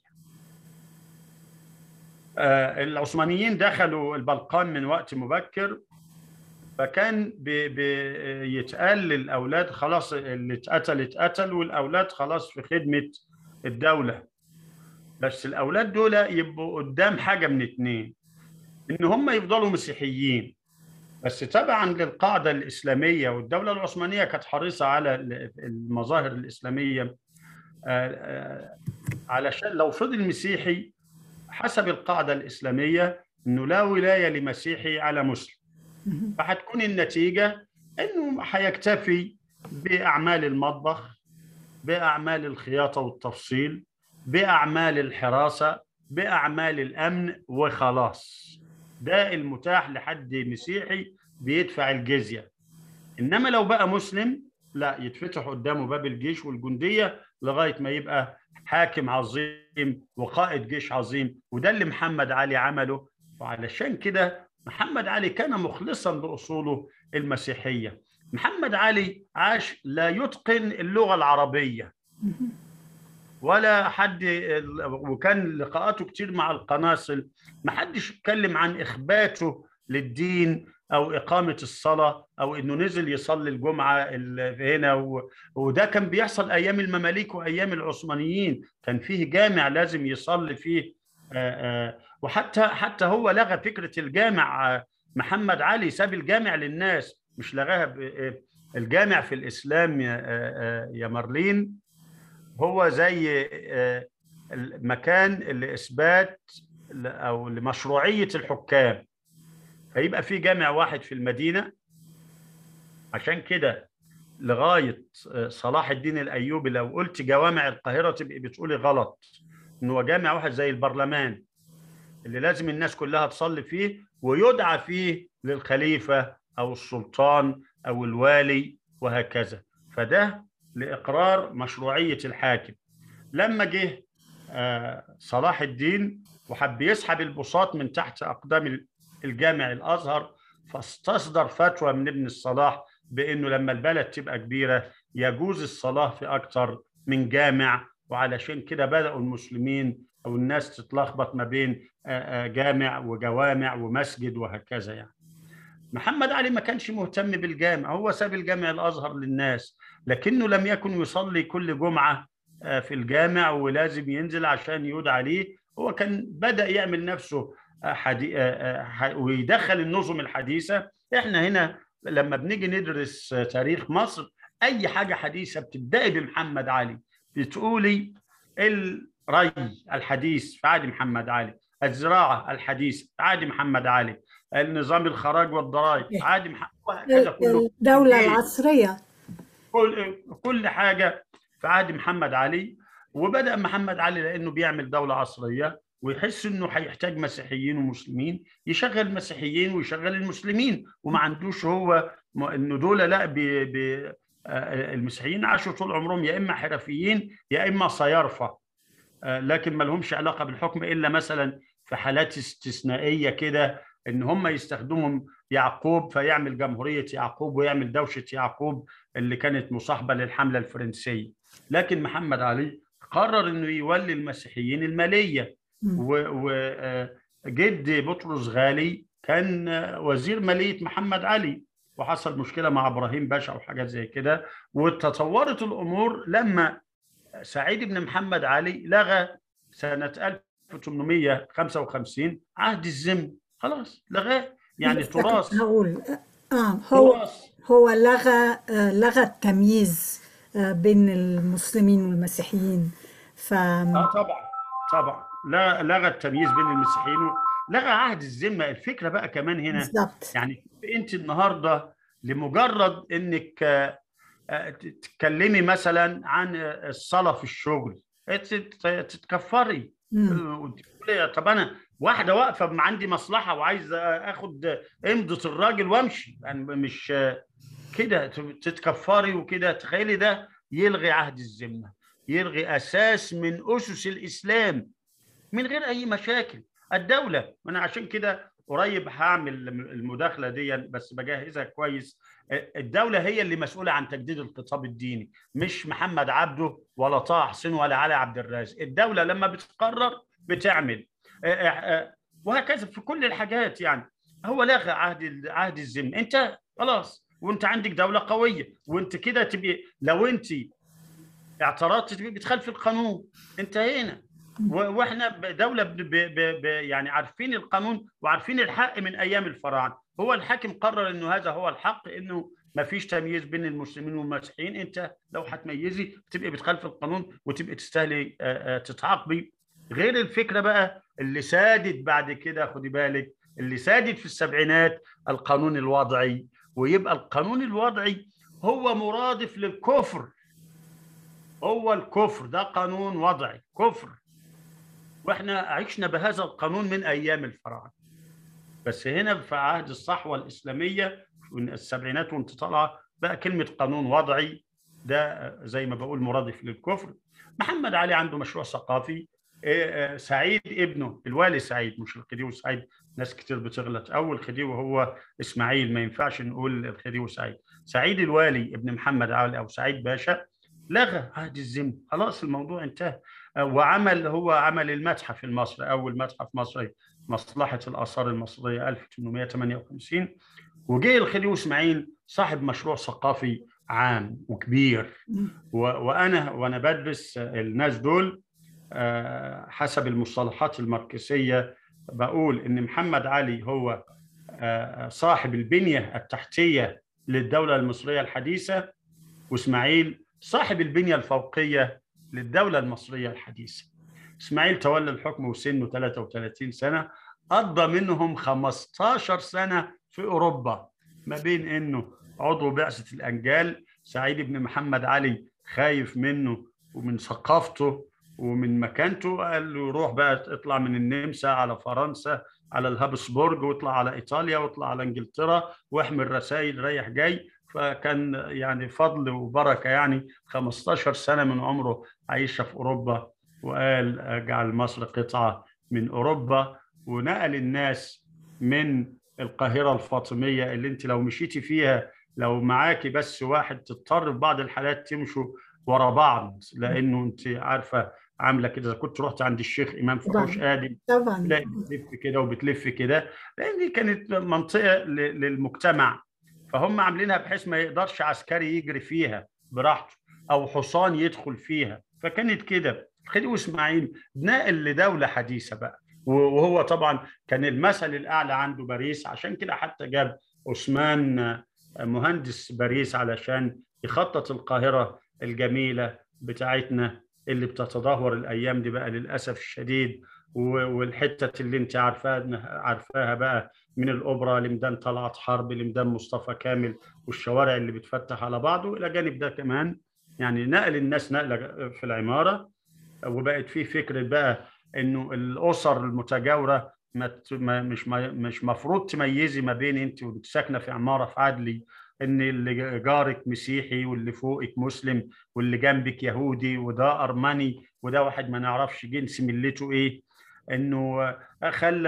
آه، العثمانيين دخلوا البلقان من وقت مبكر فكان بي- بيتقال للاولاد خلاص اللي اتقتل اتقتل والاولاد خلاص في خدمه الدوله بس الاولاد دول يبقوا قدام حاجه من اتنين ان هم يفضلوا مسيحيين بس تبعا للقاعده الاسلاميه والدوله العثمانيه كانت حريصه على المظاهر الاسلاميه علشان لو فضل مسيحي حسب القاعده الاسلاميه انه لا ولايه لمسيحي على مسلم فهتكون النتيجه انه هيكتفي باعمال المطبخ باعمال الخياطه والتفصيل باعمال الحراسه باعمال الامن وخلاص ده المتاح لحد مسيحي بيدفع الجزيه انما لو بقى مسلم لا يتفتح قدامه باب الجيش والجنديه لغايه ما يبقى حاكم عظيم وقائد جيش عظيم وده اللي محمد علي عمله وعلشان كده محمد علي كان مخلصا باصوله المسيحيه محمد علي عاش لا يتقن اللغه العربيه ولا حد وكان لقاءاته كتير مع القناصل ما حدش اتكلم عن اخباته للدين او اقامه الصلاه او انه نزل يصلي الجمعه هنا وده كان بيحصل ايام المماليك وايام العثمانيين كان فيه جامع لازم يصلي فيه وحتى حتى هو لغى فكره الجامع محمد علي ساب الجامع للناس مش لغاها الجامع في الاسلام يا مارلين هو زي مكان لاثبات او لمشروعيه الحكام فيبقى في جامع واحد في المدينه عشان كده لغايه صلاح الدين الايوبي لو قلت جوامع القاهره تبقي بتقولي غلط ان هو جامع واحد زي البرلمان اللي لازم الناس كلها تصلي فيه ويدعى فيه للخليفه او السلطان او الوالي وهكذا فده لاقرار مشروعيه الحاكم لما جه صلاح الدين وحب يسحب البساط من تحت اقدام الجامع الازهر فاستصدر فتوى من ابن الصلاح بانه لما البلد تبقى كبيره يجوز الصلاه في اكثر من جامع وعلشان كده بداوا المسلمين او الناس تتلخبط ما بين جامع وجوامع ومسجد وهكذا يعني محمد علي ما كانش مهتم بالجامع هو ساب الجامع الازهر للناس لكنه لم يكن يصلي كل جمعه في الجامع ولازم ينزل عشان يدعى ليه هو كان بدا يعمل نفسه حدي... ويدخل النظم الحديثه احنا هنا لما بنيجي ندرس تاريخ مصر اي حاجه حديثه بتبداي بمحمد علي بتقولي الري الحديث في عهد محمد علي الزراعه الحديث في عهد محمد علي النظام الخراج والضرائب في عهد محمد وهكذا كله الدوله العصريه كل كل حاجه في عهد محمد علي وبدا محمد علي لانه بيعمل دوله عصريه ويحس انه هيحتاج مسيحيين ومسلمين يشغل مسيحيين ويشغل المسلمين وما عندوش هو انه دول لا بي بي المسيحيين عاشوا طول عمرهم يا اما حرفيين يا اما صيارفه لكن ما لهمش علاقه بالحكم الا مثلا في حالات استثنائيه كده ان هم يستخدموا يعقوب فيعمل جمهوريه يعقوب ويعمل دوشه يعقوب اللي كانت مصاحبه للحمله الفرنسيه لكن محمد علي قرر انه يولي المسيحيين الماليه وجد بطرس غالي كان وزير ماليه محمد علي وحصل مشكله مع ابراهيم باشا وحاجات زي كده وتطورت الامور لما سعيد بن محمد علي لغى سنه 1855 عهد الذم خلاص لغاه يعني تراث هقول اه هو تراث. هو لغى لغى التمييز بين المسلمين والمسيحيين ف اه طبعا طبعا لا لغى التمييز بين المسيحيين لغى عهد الذمه الفكره بقى كمان هنا بالظبط يعني انت النهارده لمجرد انك تتكلمي مثلا عن الصلاه في الشغل تتكفري طب انا واحده واقفه عندي مصلحه وعايز اخد امضه الراجل وامشي يعني مش كده تتكفري وكده تخيلي ده يلغي عهد الذمه يلغي اساس من اسس الاسلام من غير اي مشاكل الدوله وانا عشان كده قريب هعمل المداخله دي بس بجهزها كويس الدوله هي اللي مسؤوله عن تجديد الخطاب الديني مش محمد عبده ولا طه حسين ولا علي عبد الرازق الدوله لما بتقرر بتعمل وهكذا في كل الحاجات يعني هو لغى عهد عهد الذمه انت خلاص وانت عندك دوله قويه وانت كده تبقي لو انت اعترضت تبقي بتخالف القانون انتهينا واحنا دوله ب ب ب يعني عارفين القانون وعارفين الحق من ايام الفراعنه هو الحاكم قرر انه هذا هو الحق انه ما فيش تمييز بين المسلمين والمسيحيين انت لو هتميزي تبقي بتخالف القانون وتبقي تستاهلي تتعاقبي غير الفكره بقى اللي سادت بعد كده خدي بالك اللي سادت في السبعينات القانون الوضعي ويبقى القانون الوضعي هو مرادف للكفر هو الكفر ده قانون وضعي كفر واحنا عشنا بهذا القانون من ايام الفراعنه بس هنا في عهد الصحوه الاسلاميه من السبعينات وانت طالعه بقى كلمه قانون وضعي ده زي ما بقول مرادف للكفر محمد علي عنده مشروع ثقافي سعيد ابنه الوالي سعيد مش الخديوي سعيد ناس كتير بتغلط اول خديوي هو اسماعيل ما ينفعش نقول الخديوي سعيد سعيد الوالي ابن محمد علي او سعيد باشا لغى عهد الذمه خلاص الموضوع انتهى وعمل هو عمل المتحف المصري اول متحف مصري مصلحه الاثار المصريه 1858 وجه الخديوي اسماعيل صاحب مشروع ثقافي عام وكبير وانا وانا بدرس الناس دول حسب المصطلحات الماركسيه بقول ان محمد علي هو صاحب البنيه التحتيه للدوله المصريه الحديثه واسماعيل صاحب البنيه الفوقيه للدوله المصريه الحديثه. اسماعيل تولى الحكم وسنه 33 سنه قضى منهم 15 سنه في اوروبا ما بين انه عضو بعثه الانجال سعيد بن محمد علي خايف منه ومن ثقافته ومن مكانته قال له روح بقى اطلع من النمسا على فرنسا على الهابسبورج واطلع على ايطاليا واطلع على انجلترا واحمل رسائل رايح جاي فكان يعني فضل وبركه يعني 15 سنه من عمره عايشه في اوروبا وقال اجعل مصر قطعه من اوروبا ونقل الناس من القاهره الفاطميه اللي انت لو مشيتي فيها لو معاكي بس واحد تضطر في بعض الحالات تمشوا ورا بعض لانه انت عارفه عامله كده اذا كنت رحت عند الشيخ امام فحوش ادم طبعا تلاقي بتلف كده وبتلف كده لان دي كانت منطقه للمجتمع فهم عاملينها بحيث ما يقدرش عسكري يجري فيها براحته او حصان يدخل فيها فكانت كده خديوي اسماعيل نقل لدوله حديثه بقى وهو طبعا كان المثل الاعلى عنده باريس عشان كده حتى جاب عثمان مهندس باريس علشان يخطط القاهره الجميله بتاعتنا اللي بتتدهور الايام دي بقى للاسف الشديد والحته اللي انت عارفاها عارفاها بقى من الاوبرا لميدان طلعت حرب لميدان مصطفى كامل والشوارع اللي بتفتح على بعض والى جانب ده كمان يعني نقل الناس نقله في العماره وبقت في فكره بقى انه الاسر المتجاوره ما مش ما مش مفروض تميزي ما بين انت وانت ساكنه في عماره في عدلي ان اللي جارك مسيحي واللي فوقك مسلم واللي جنبك يهودي وده ارمني وده واحد ما نعرفش جنس ملته ايه انه خلى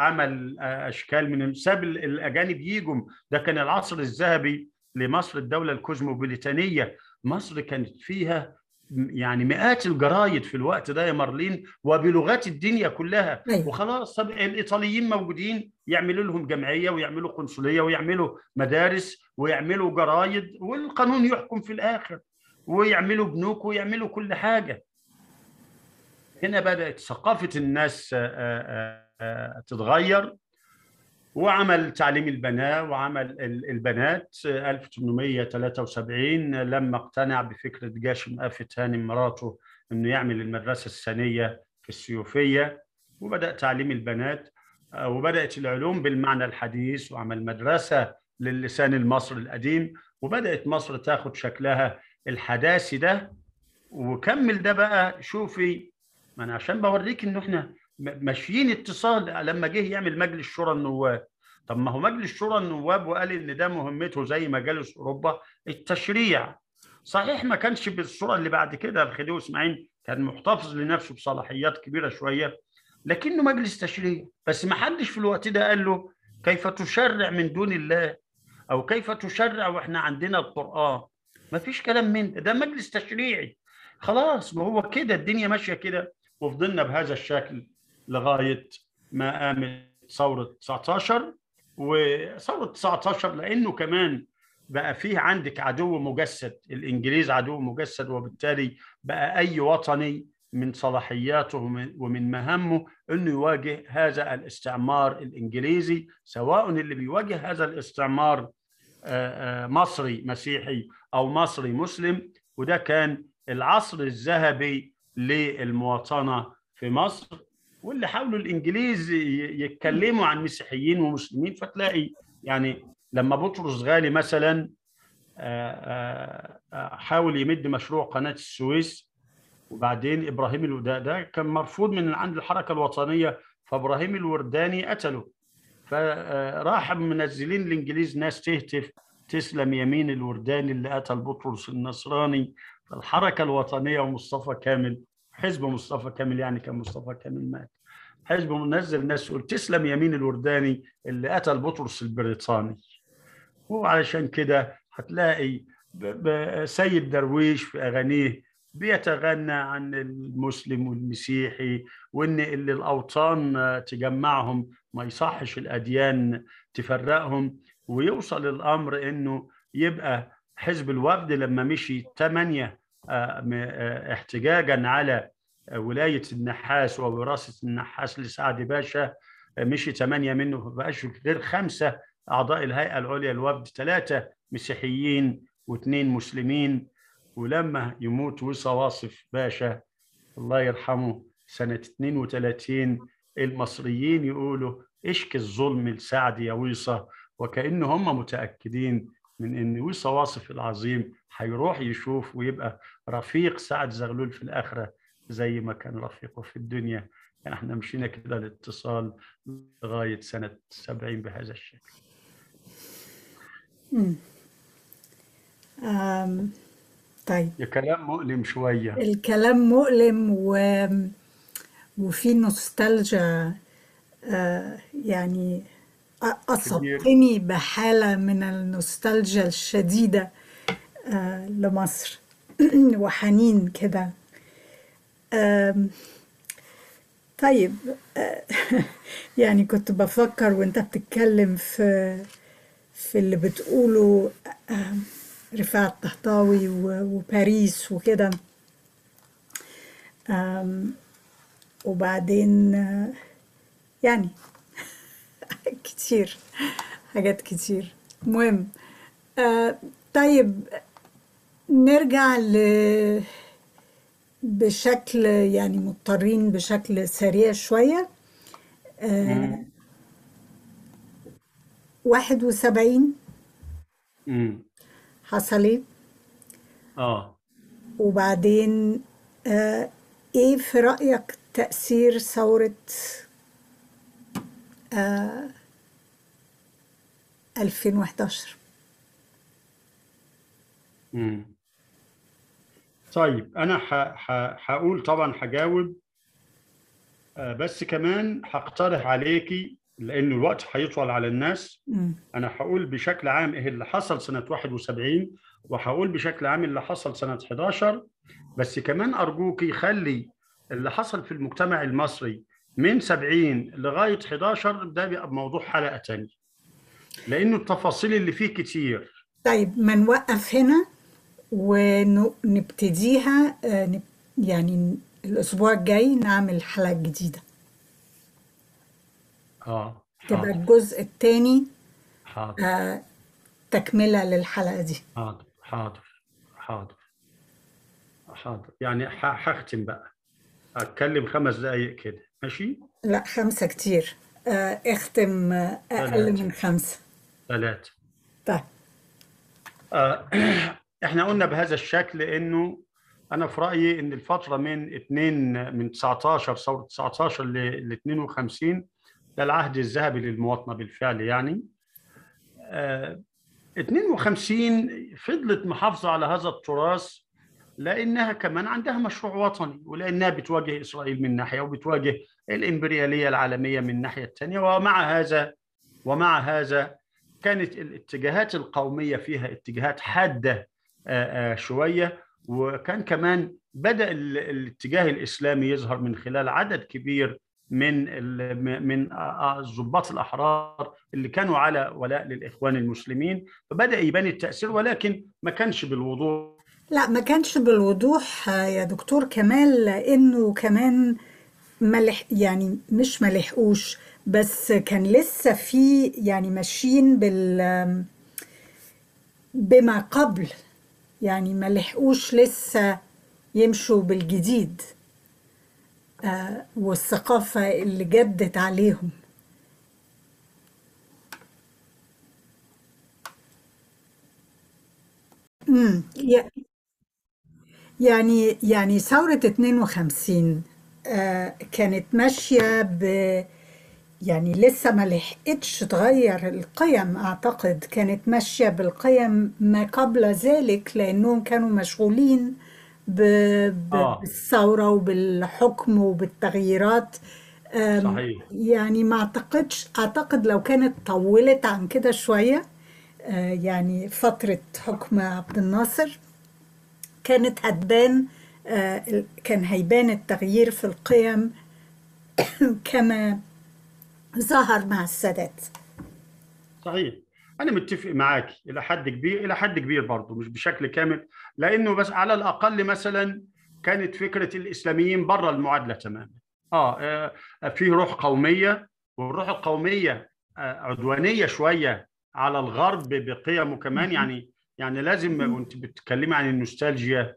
عمل اشكال من ساب الاجانب يجوا ده كان العصر الذهبي لمصر الدوله الكوزموبوليتانيه مصر كانت فيها يعني مئات الجرايد في الوقت ده يا مارلين وبلغات الدنيا كلها أيوة. وخلاص طب الايطاليين موجودين يعملوا لهم جمعيه ويعملوا قنصليه ويعملوا مدارس ويعملوا جرايد والقانون يحكم في الاخر ويعملوا بنوك ويعملوا كل حاجه هنا بدات ثقافه الناس تتغير وعمل تعليم البنات وعمل البنات 1873 لما اقتنع بفكره جاشم آفت هانم مراته انه يعمل المدرسه الثانيه في السيوفيه وبدا تعليم البنات وبدات العلوم بالمعنى الحديث وعمل مدرسه للسان المصري القديم وبدات مصر تاخد شكلها الحداثي ده وكمل ده بقى شوفي ما انا عشان بوريك انه احنا ماشيين اتصال لما جه يعمل مجلس شورى النواب طب ما هو مجلس شورى النواب وقال ان ده مهمته زي مجالس اوروبا التشريع صحيح ما كانش بالصوره اللي بعد كده الخديوي اسماعيل كان محتفظ لنفسه بصلاحيات كبيره شويه لكنه مجلس تشريع بس ما حدش في الوقت ده قال له كيف تشرع من دون الله او كيف تشرع واحنا عندنا القران ما فيش كلام من ده ده مجلس تشريعي خلاص ما هو كده الدنيا ماشيه كده وفضلنا بهذا الشكل لغايه ما قامت ثوره 19 وثوره 19 لانه كمان بقى فيه عندك عدو مجسد الانجليز عدو مجسد وبالتالي بقى اي وطني من صلاحياته ومن مهامه انه يواجه هذا الاستعمار الانجليزي سواء اللي بيواجه هذا الاستعمار مصري مسيحي او مصري مسلم وده كان العصر الذهبي للمواطنه في مصر واللي حاولوا الانجليز يتكلموا عن مسيحيين ومسلمين فتلاقي يعني لما بطرس غالي مثلا حاول يمد مشروع قناه السويس وبعدين ابراهيم الوداع ده كان مرفوض من عند الحركه الوطنيه فابراهيم الورداني قتله فراح منزلين الانجليز ناس تهتف تسلم يمين الورداني اللي قتل بطرس النصراني فالحركه الوطنيه ومصطفى كامل حزب مصطفى كامل يعني كان مصطفى كامل مات حزب منزل ناس يقول تسلم يمين الورداني اللي قتل بطرس البريطاني وعلشان كده هتلاقي سيد درويش في اغانيه بيتغنى عن المسلم والمسيحي وان اللي الاوطان تجمعهم ما يصحش الاديان تفرقهم ويوصل الامر انه يبقى حزب الوفد لما مشي ثمانية احتجاجا على ولاية النحاس ووراثة النحاس لسعد باشا مشي ثمانية منه ما بقاش غير خمسة أعضاء الهيئة العليا الوفد ثلاثة مسيحيين واثنين مسلمين ولما يموت وصى واصف باشا الله يرحمه سنة 32 المصريين يقولوا اشكي الظلم لسعد يا ويصة وكأن هم متأكدين من ان ويصة واصف العظيم هيروح يشوف ويبقى رفيق سعد زغلول في الآخرة زي ما كان رفيقه في الدنيا يعني احنا مشينا كده الاتصال لغاية سنة 70 بهذا الشكل أم طيب كلام مؤلم شوية الكلام مؤلم و... وفي نوستالجيا آه يعني أصبتني بحالة من النوستالجيا الشديدة آه لمصر وحنين كده طيب يعني كنت بفكر وانت بتتكلم في في اللي بتقوله رفاعة الطهطاوي وباريس وكده وبعدين يعني كتير حاجات كتير مهم طيب نرجع ل بشكل يعني مضطرين بشكل سريع شوية واحد وسبعين حصل ايه؟ اه وبعدين آه ايه في رأيك تأثير ثورة آه 2011 مم. طيب انا هقول طبعا هجاوب آه بس كمان هقترح عليكي لأن الوقت هيطول على الناس مم. أنا هقول بشكل عام إيه اللي حصل سنة 71 وهقول بشكل عام اللي حصل سنة 11 بس كمان أرجوكي خلي اللي حصل في المجتمع المصري من 70 لغاية 11 ده بيبقى موضوع حلقة تانية لأنه التفاصيل اللي فيه كتير طيب ما نوقف هنا ونبتديها آه، نب- يعني الأسبوع الجاي نعمل حلقة جديدة آه تبقى حاضر الجزء الثاني حاضر تكملة للحلقة دي حاضر حاضر حاضر حاضر يعني ح- هختم بقى هتكلم خمس دقايق كده ماشي لا خمسة كتير آه، اختم آه، أقل ثلاثة. من خمسة ثلاثة طيب آه، احنا قلنا بهذا الشكل انه انا في رايي ان الفتره من 2 من 19 ثوره 19 ل 52 ده العهد الذهبي للمواطنه بالفعل يعني آه، 52 فضلت محافظه على هذا التراث لانها كمان عندها مشروع وطني ولانها بتواجه اسرائيل من ناحيه وبتواجه الامبرياليه العالميه من الناحيه الثانيه ومع هذا ومع هذا كانت الاتجاهات القوميه فيها اتجاهات حاده آه، آه، شويه وكان كمان بدا ال- الاتجاه الاسلامي يظهر من خلال عدد كبير من ال- م- من آه، آه، الضباط الاحرار اللي كانوا على ولاء للاخوان المسلمين فبدا يبان التاثير ولكن ما كانش بالوضوح لا ما كانش بالوضوح آه، يا دكتور كمال لانه كمان ملح يعني مش ملحقوش بس كان لسه في يعني ماشيين بال بما قبل يعني ما لحقوش لسه يمشوا بالجديد آه، والثقافة اللي جدت عليهم امم يعني يعني ثورة 52 آه، كانت ماشية ب يعني لسه ما لحقتش تغير القيم أعتقد كانت ماشية بالقيم ما قبل ذلك لأنهم كانوا مشغولين ب... ب... اه بالثورة وبالحكم وبالتغييرات أم، صحيح يعني ما أعتقدش أعتقد لو كانت طولت عن كده شوية آه، يعني فترة حكم عبد الناصر كانت هتبان آه، ال- كان هيبان التغيير في القيم كما ظهر مع السادات صحيح أنا متفق معاك إلى حد كبير إلى حد كبير برضه مش بشكل كامل لأنه بس على الأقل مثلا كانت فكرة الإسلاميين بره المعادلة تماما آه آه، في روح قومية والروح القومية آه، عدوانية شوية على الغرب بقيمه كمان يعني يعني لازم وأنت بتتكلمي عن النوستالجيا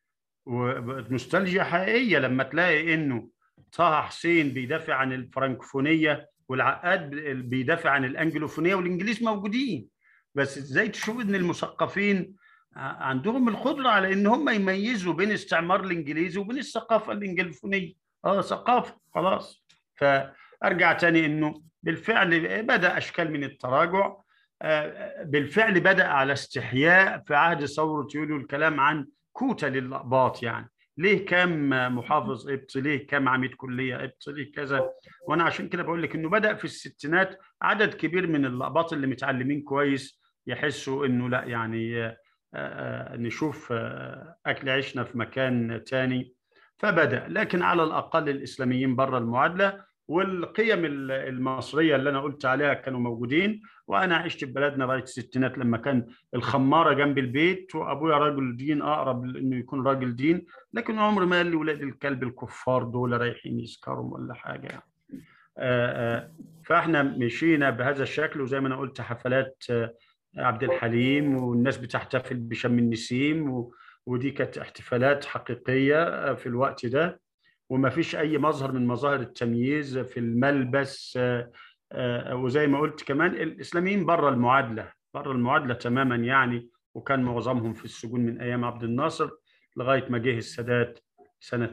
ونوستالجيا حقيقية لما تلاقي إنه طه حسين بيدافع عن الفرنكوفونية والعقاد بيدافع عن الانجلوفونيه والانجليز موجودين بس ازاي تشوف ان المثقفين عندهم القدره على ان هم يميزوا بين استعمار الانجليزي وبين الثقافه الانجليفونيه اه ثقافه خلاص فارجع تاني انه بالفعل بدا اشكال من التراجع آه، بالفعل بدا على استحياء في عهد ثوره يوليو الكلام عن كوتا للاقباط يعني ليه كام محافظ قبطي ليه كام عميد كليه قبطي ليه كذا وانا عشان كده بقول لك انه بدا في الستينات عدد كبير من الاقباط اللي متعلمين كويس يحسوا انه لا يعني آه، آه، نشوف آه، اكل عيشنا في مكان تاني فبدا لكن على الاقل الاسلاميين بره المعادله والقيم ال- المصريه اللي انا قلت عليها كانوا موجودين وانا عشت في بلدنا لغايه الستينات لما كان الخماره جنب البيت وابويا راجل دين اقرب انه يكون راجل دين لكن عمر ما قال لي ولاد الكلب الكفار دول رايحين يسكروا ولا حاجه يعني. آه، آه، فاحنا مشينا بهذا الشكل وزي ما انا قلت حفلات آه، عبد الحليم والناس بتحتفل بشم النسيم و- ودي كانت احتفالات حقيقيه آه، في الوقت ده وما فيش اي مظهر من مظاهر التمييز في الملبس آه، آه، وزي ما قلت كمان الاسلاميين بره المعادله بره المعادله تماما يعني وكان معظمهم في السجون من ايام عبد الناصر لغايه ما جه السادات سنه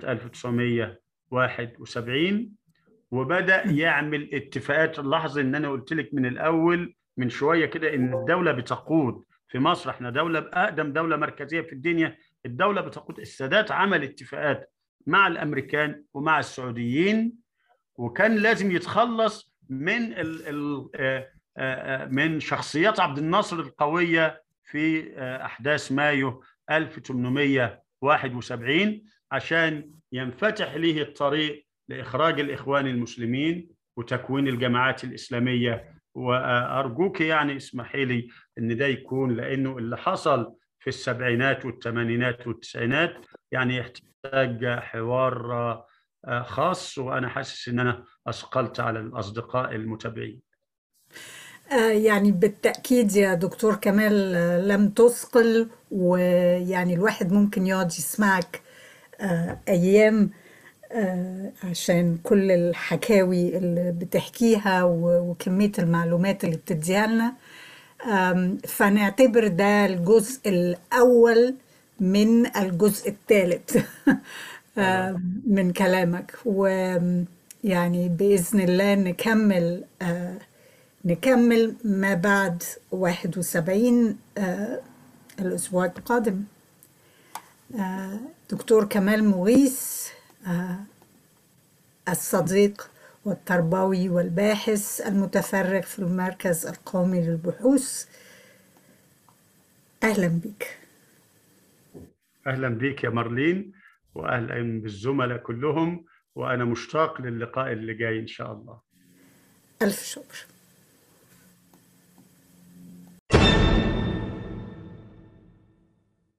1971 وبدا يعمل اتفاقات لاحظ ان انا قلت لك من الاول من شويه كده ان الدوله بتقود في مصر احنا دوله اقدم دوله مركزيه في الدنيا الدوله بتقود السادات عمل اتفاقات مع الامريكان ومع السعوديين وكان لازم يتخلص من ال ال آه، آه، آه، من شخصيات عبد الناصر القويه في آه، احداث مايو 1871 عشان ينفتح ليه الطريق لاخراج الاخوان المسلمين وتكوين الجماعات الاسلاميه وارجوك يعني اسمحي لي ان ده يكون لانه اللي حصل في السبعينات والثمانينات والتسعينات يعني يحتاج حوار آه، خاص وانا حاسس ان انا اثقلت على الاصدقاء المتابعين آه، يعني بالتأكيد يا دكتور كمال آه، لم تثقل ويعني الواحد ممكن يقعد يسمعك آه، أيام آه، عشان كل الحكاوي اللي بتحكيها و- وكمية المعلومات اللي بتديها لنا آم، فنعتبر ده الجزء الأول من الجزء الثالث من كلامك ويعني بإذن الله نكمل آه، نكمل ما بعد 71 آه، الأسبوع القادم آه، دكتور كمال مغيث آه، الصديق والتربوي والباحث المتفرغ في المركز القومي للبحوث أهلا بك اهلا بك يا مارلين واهلا بالزملاء كلهم وانا مشتاق للقاء اللي جاي ان شاء الله ألف شكر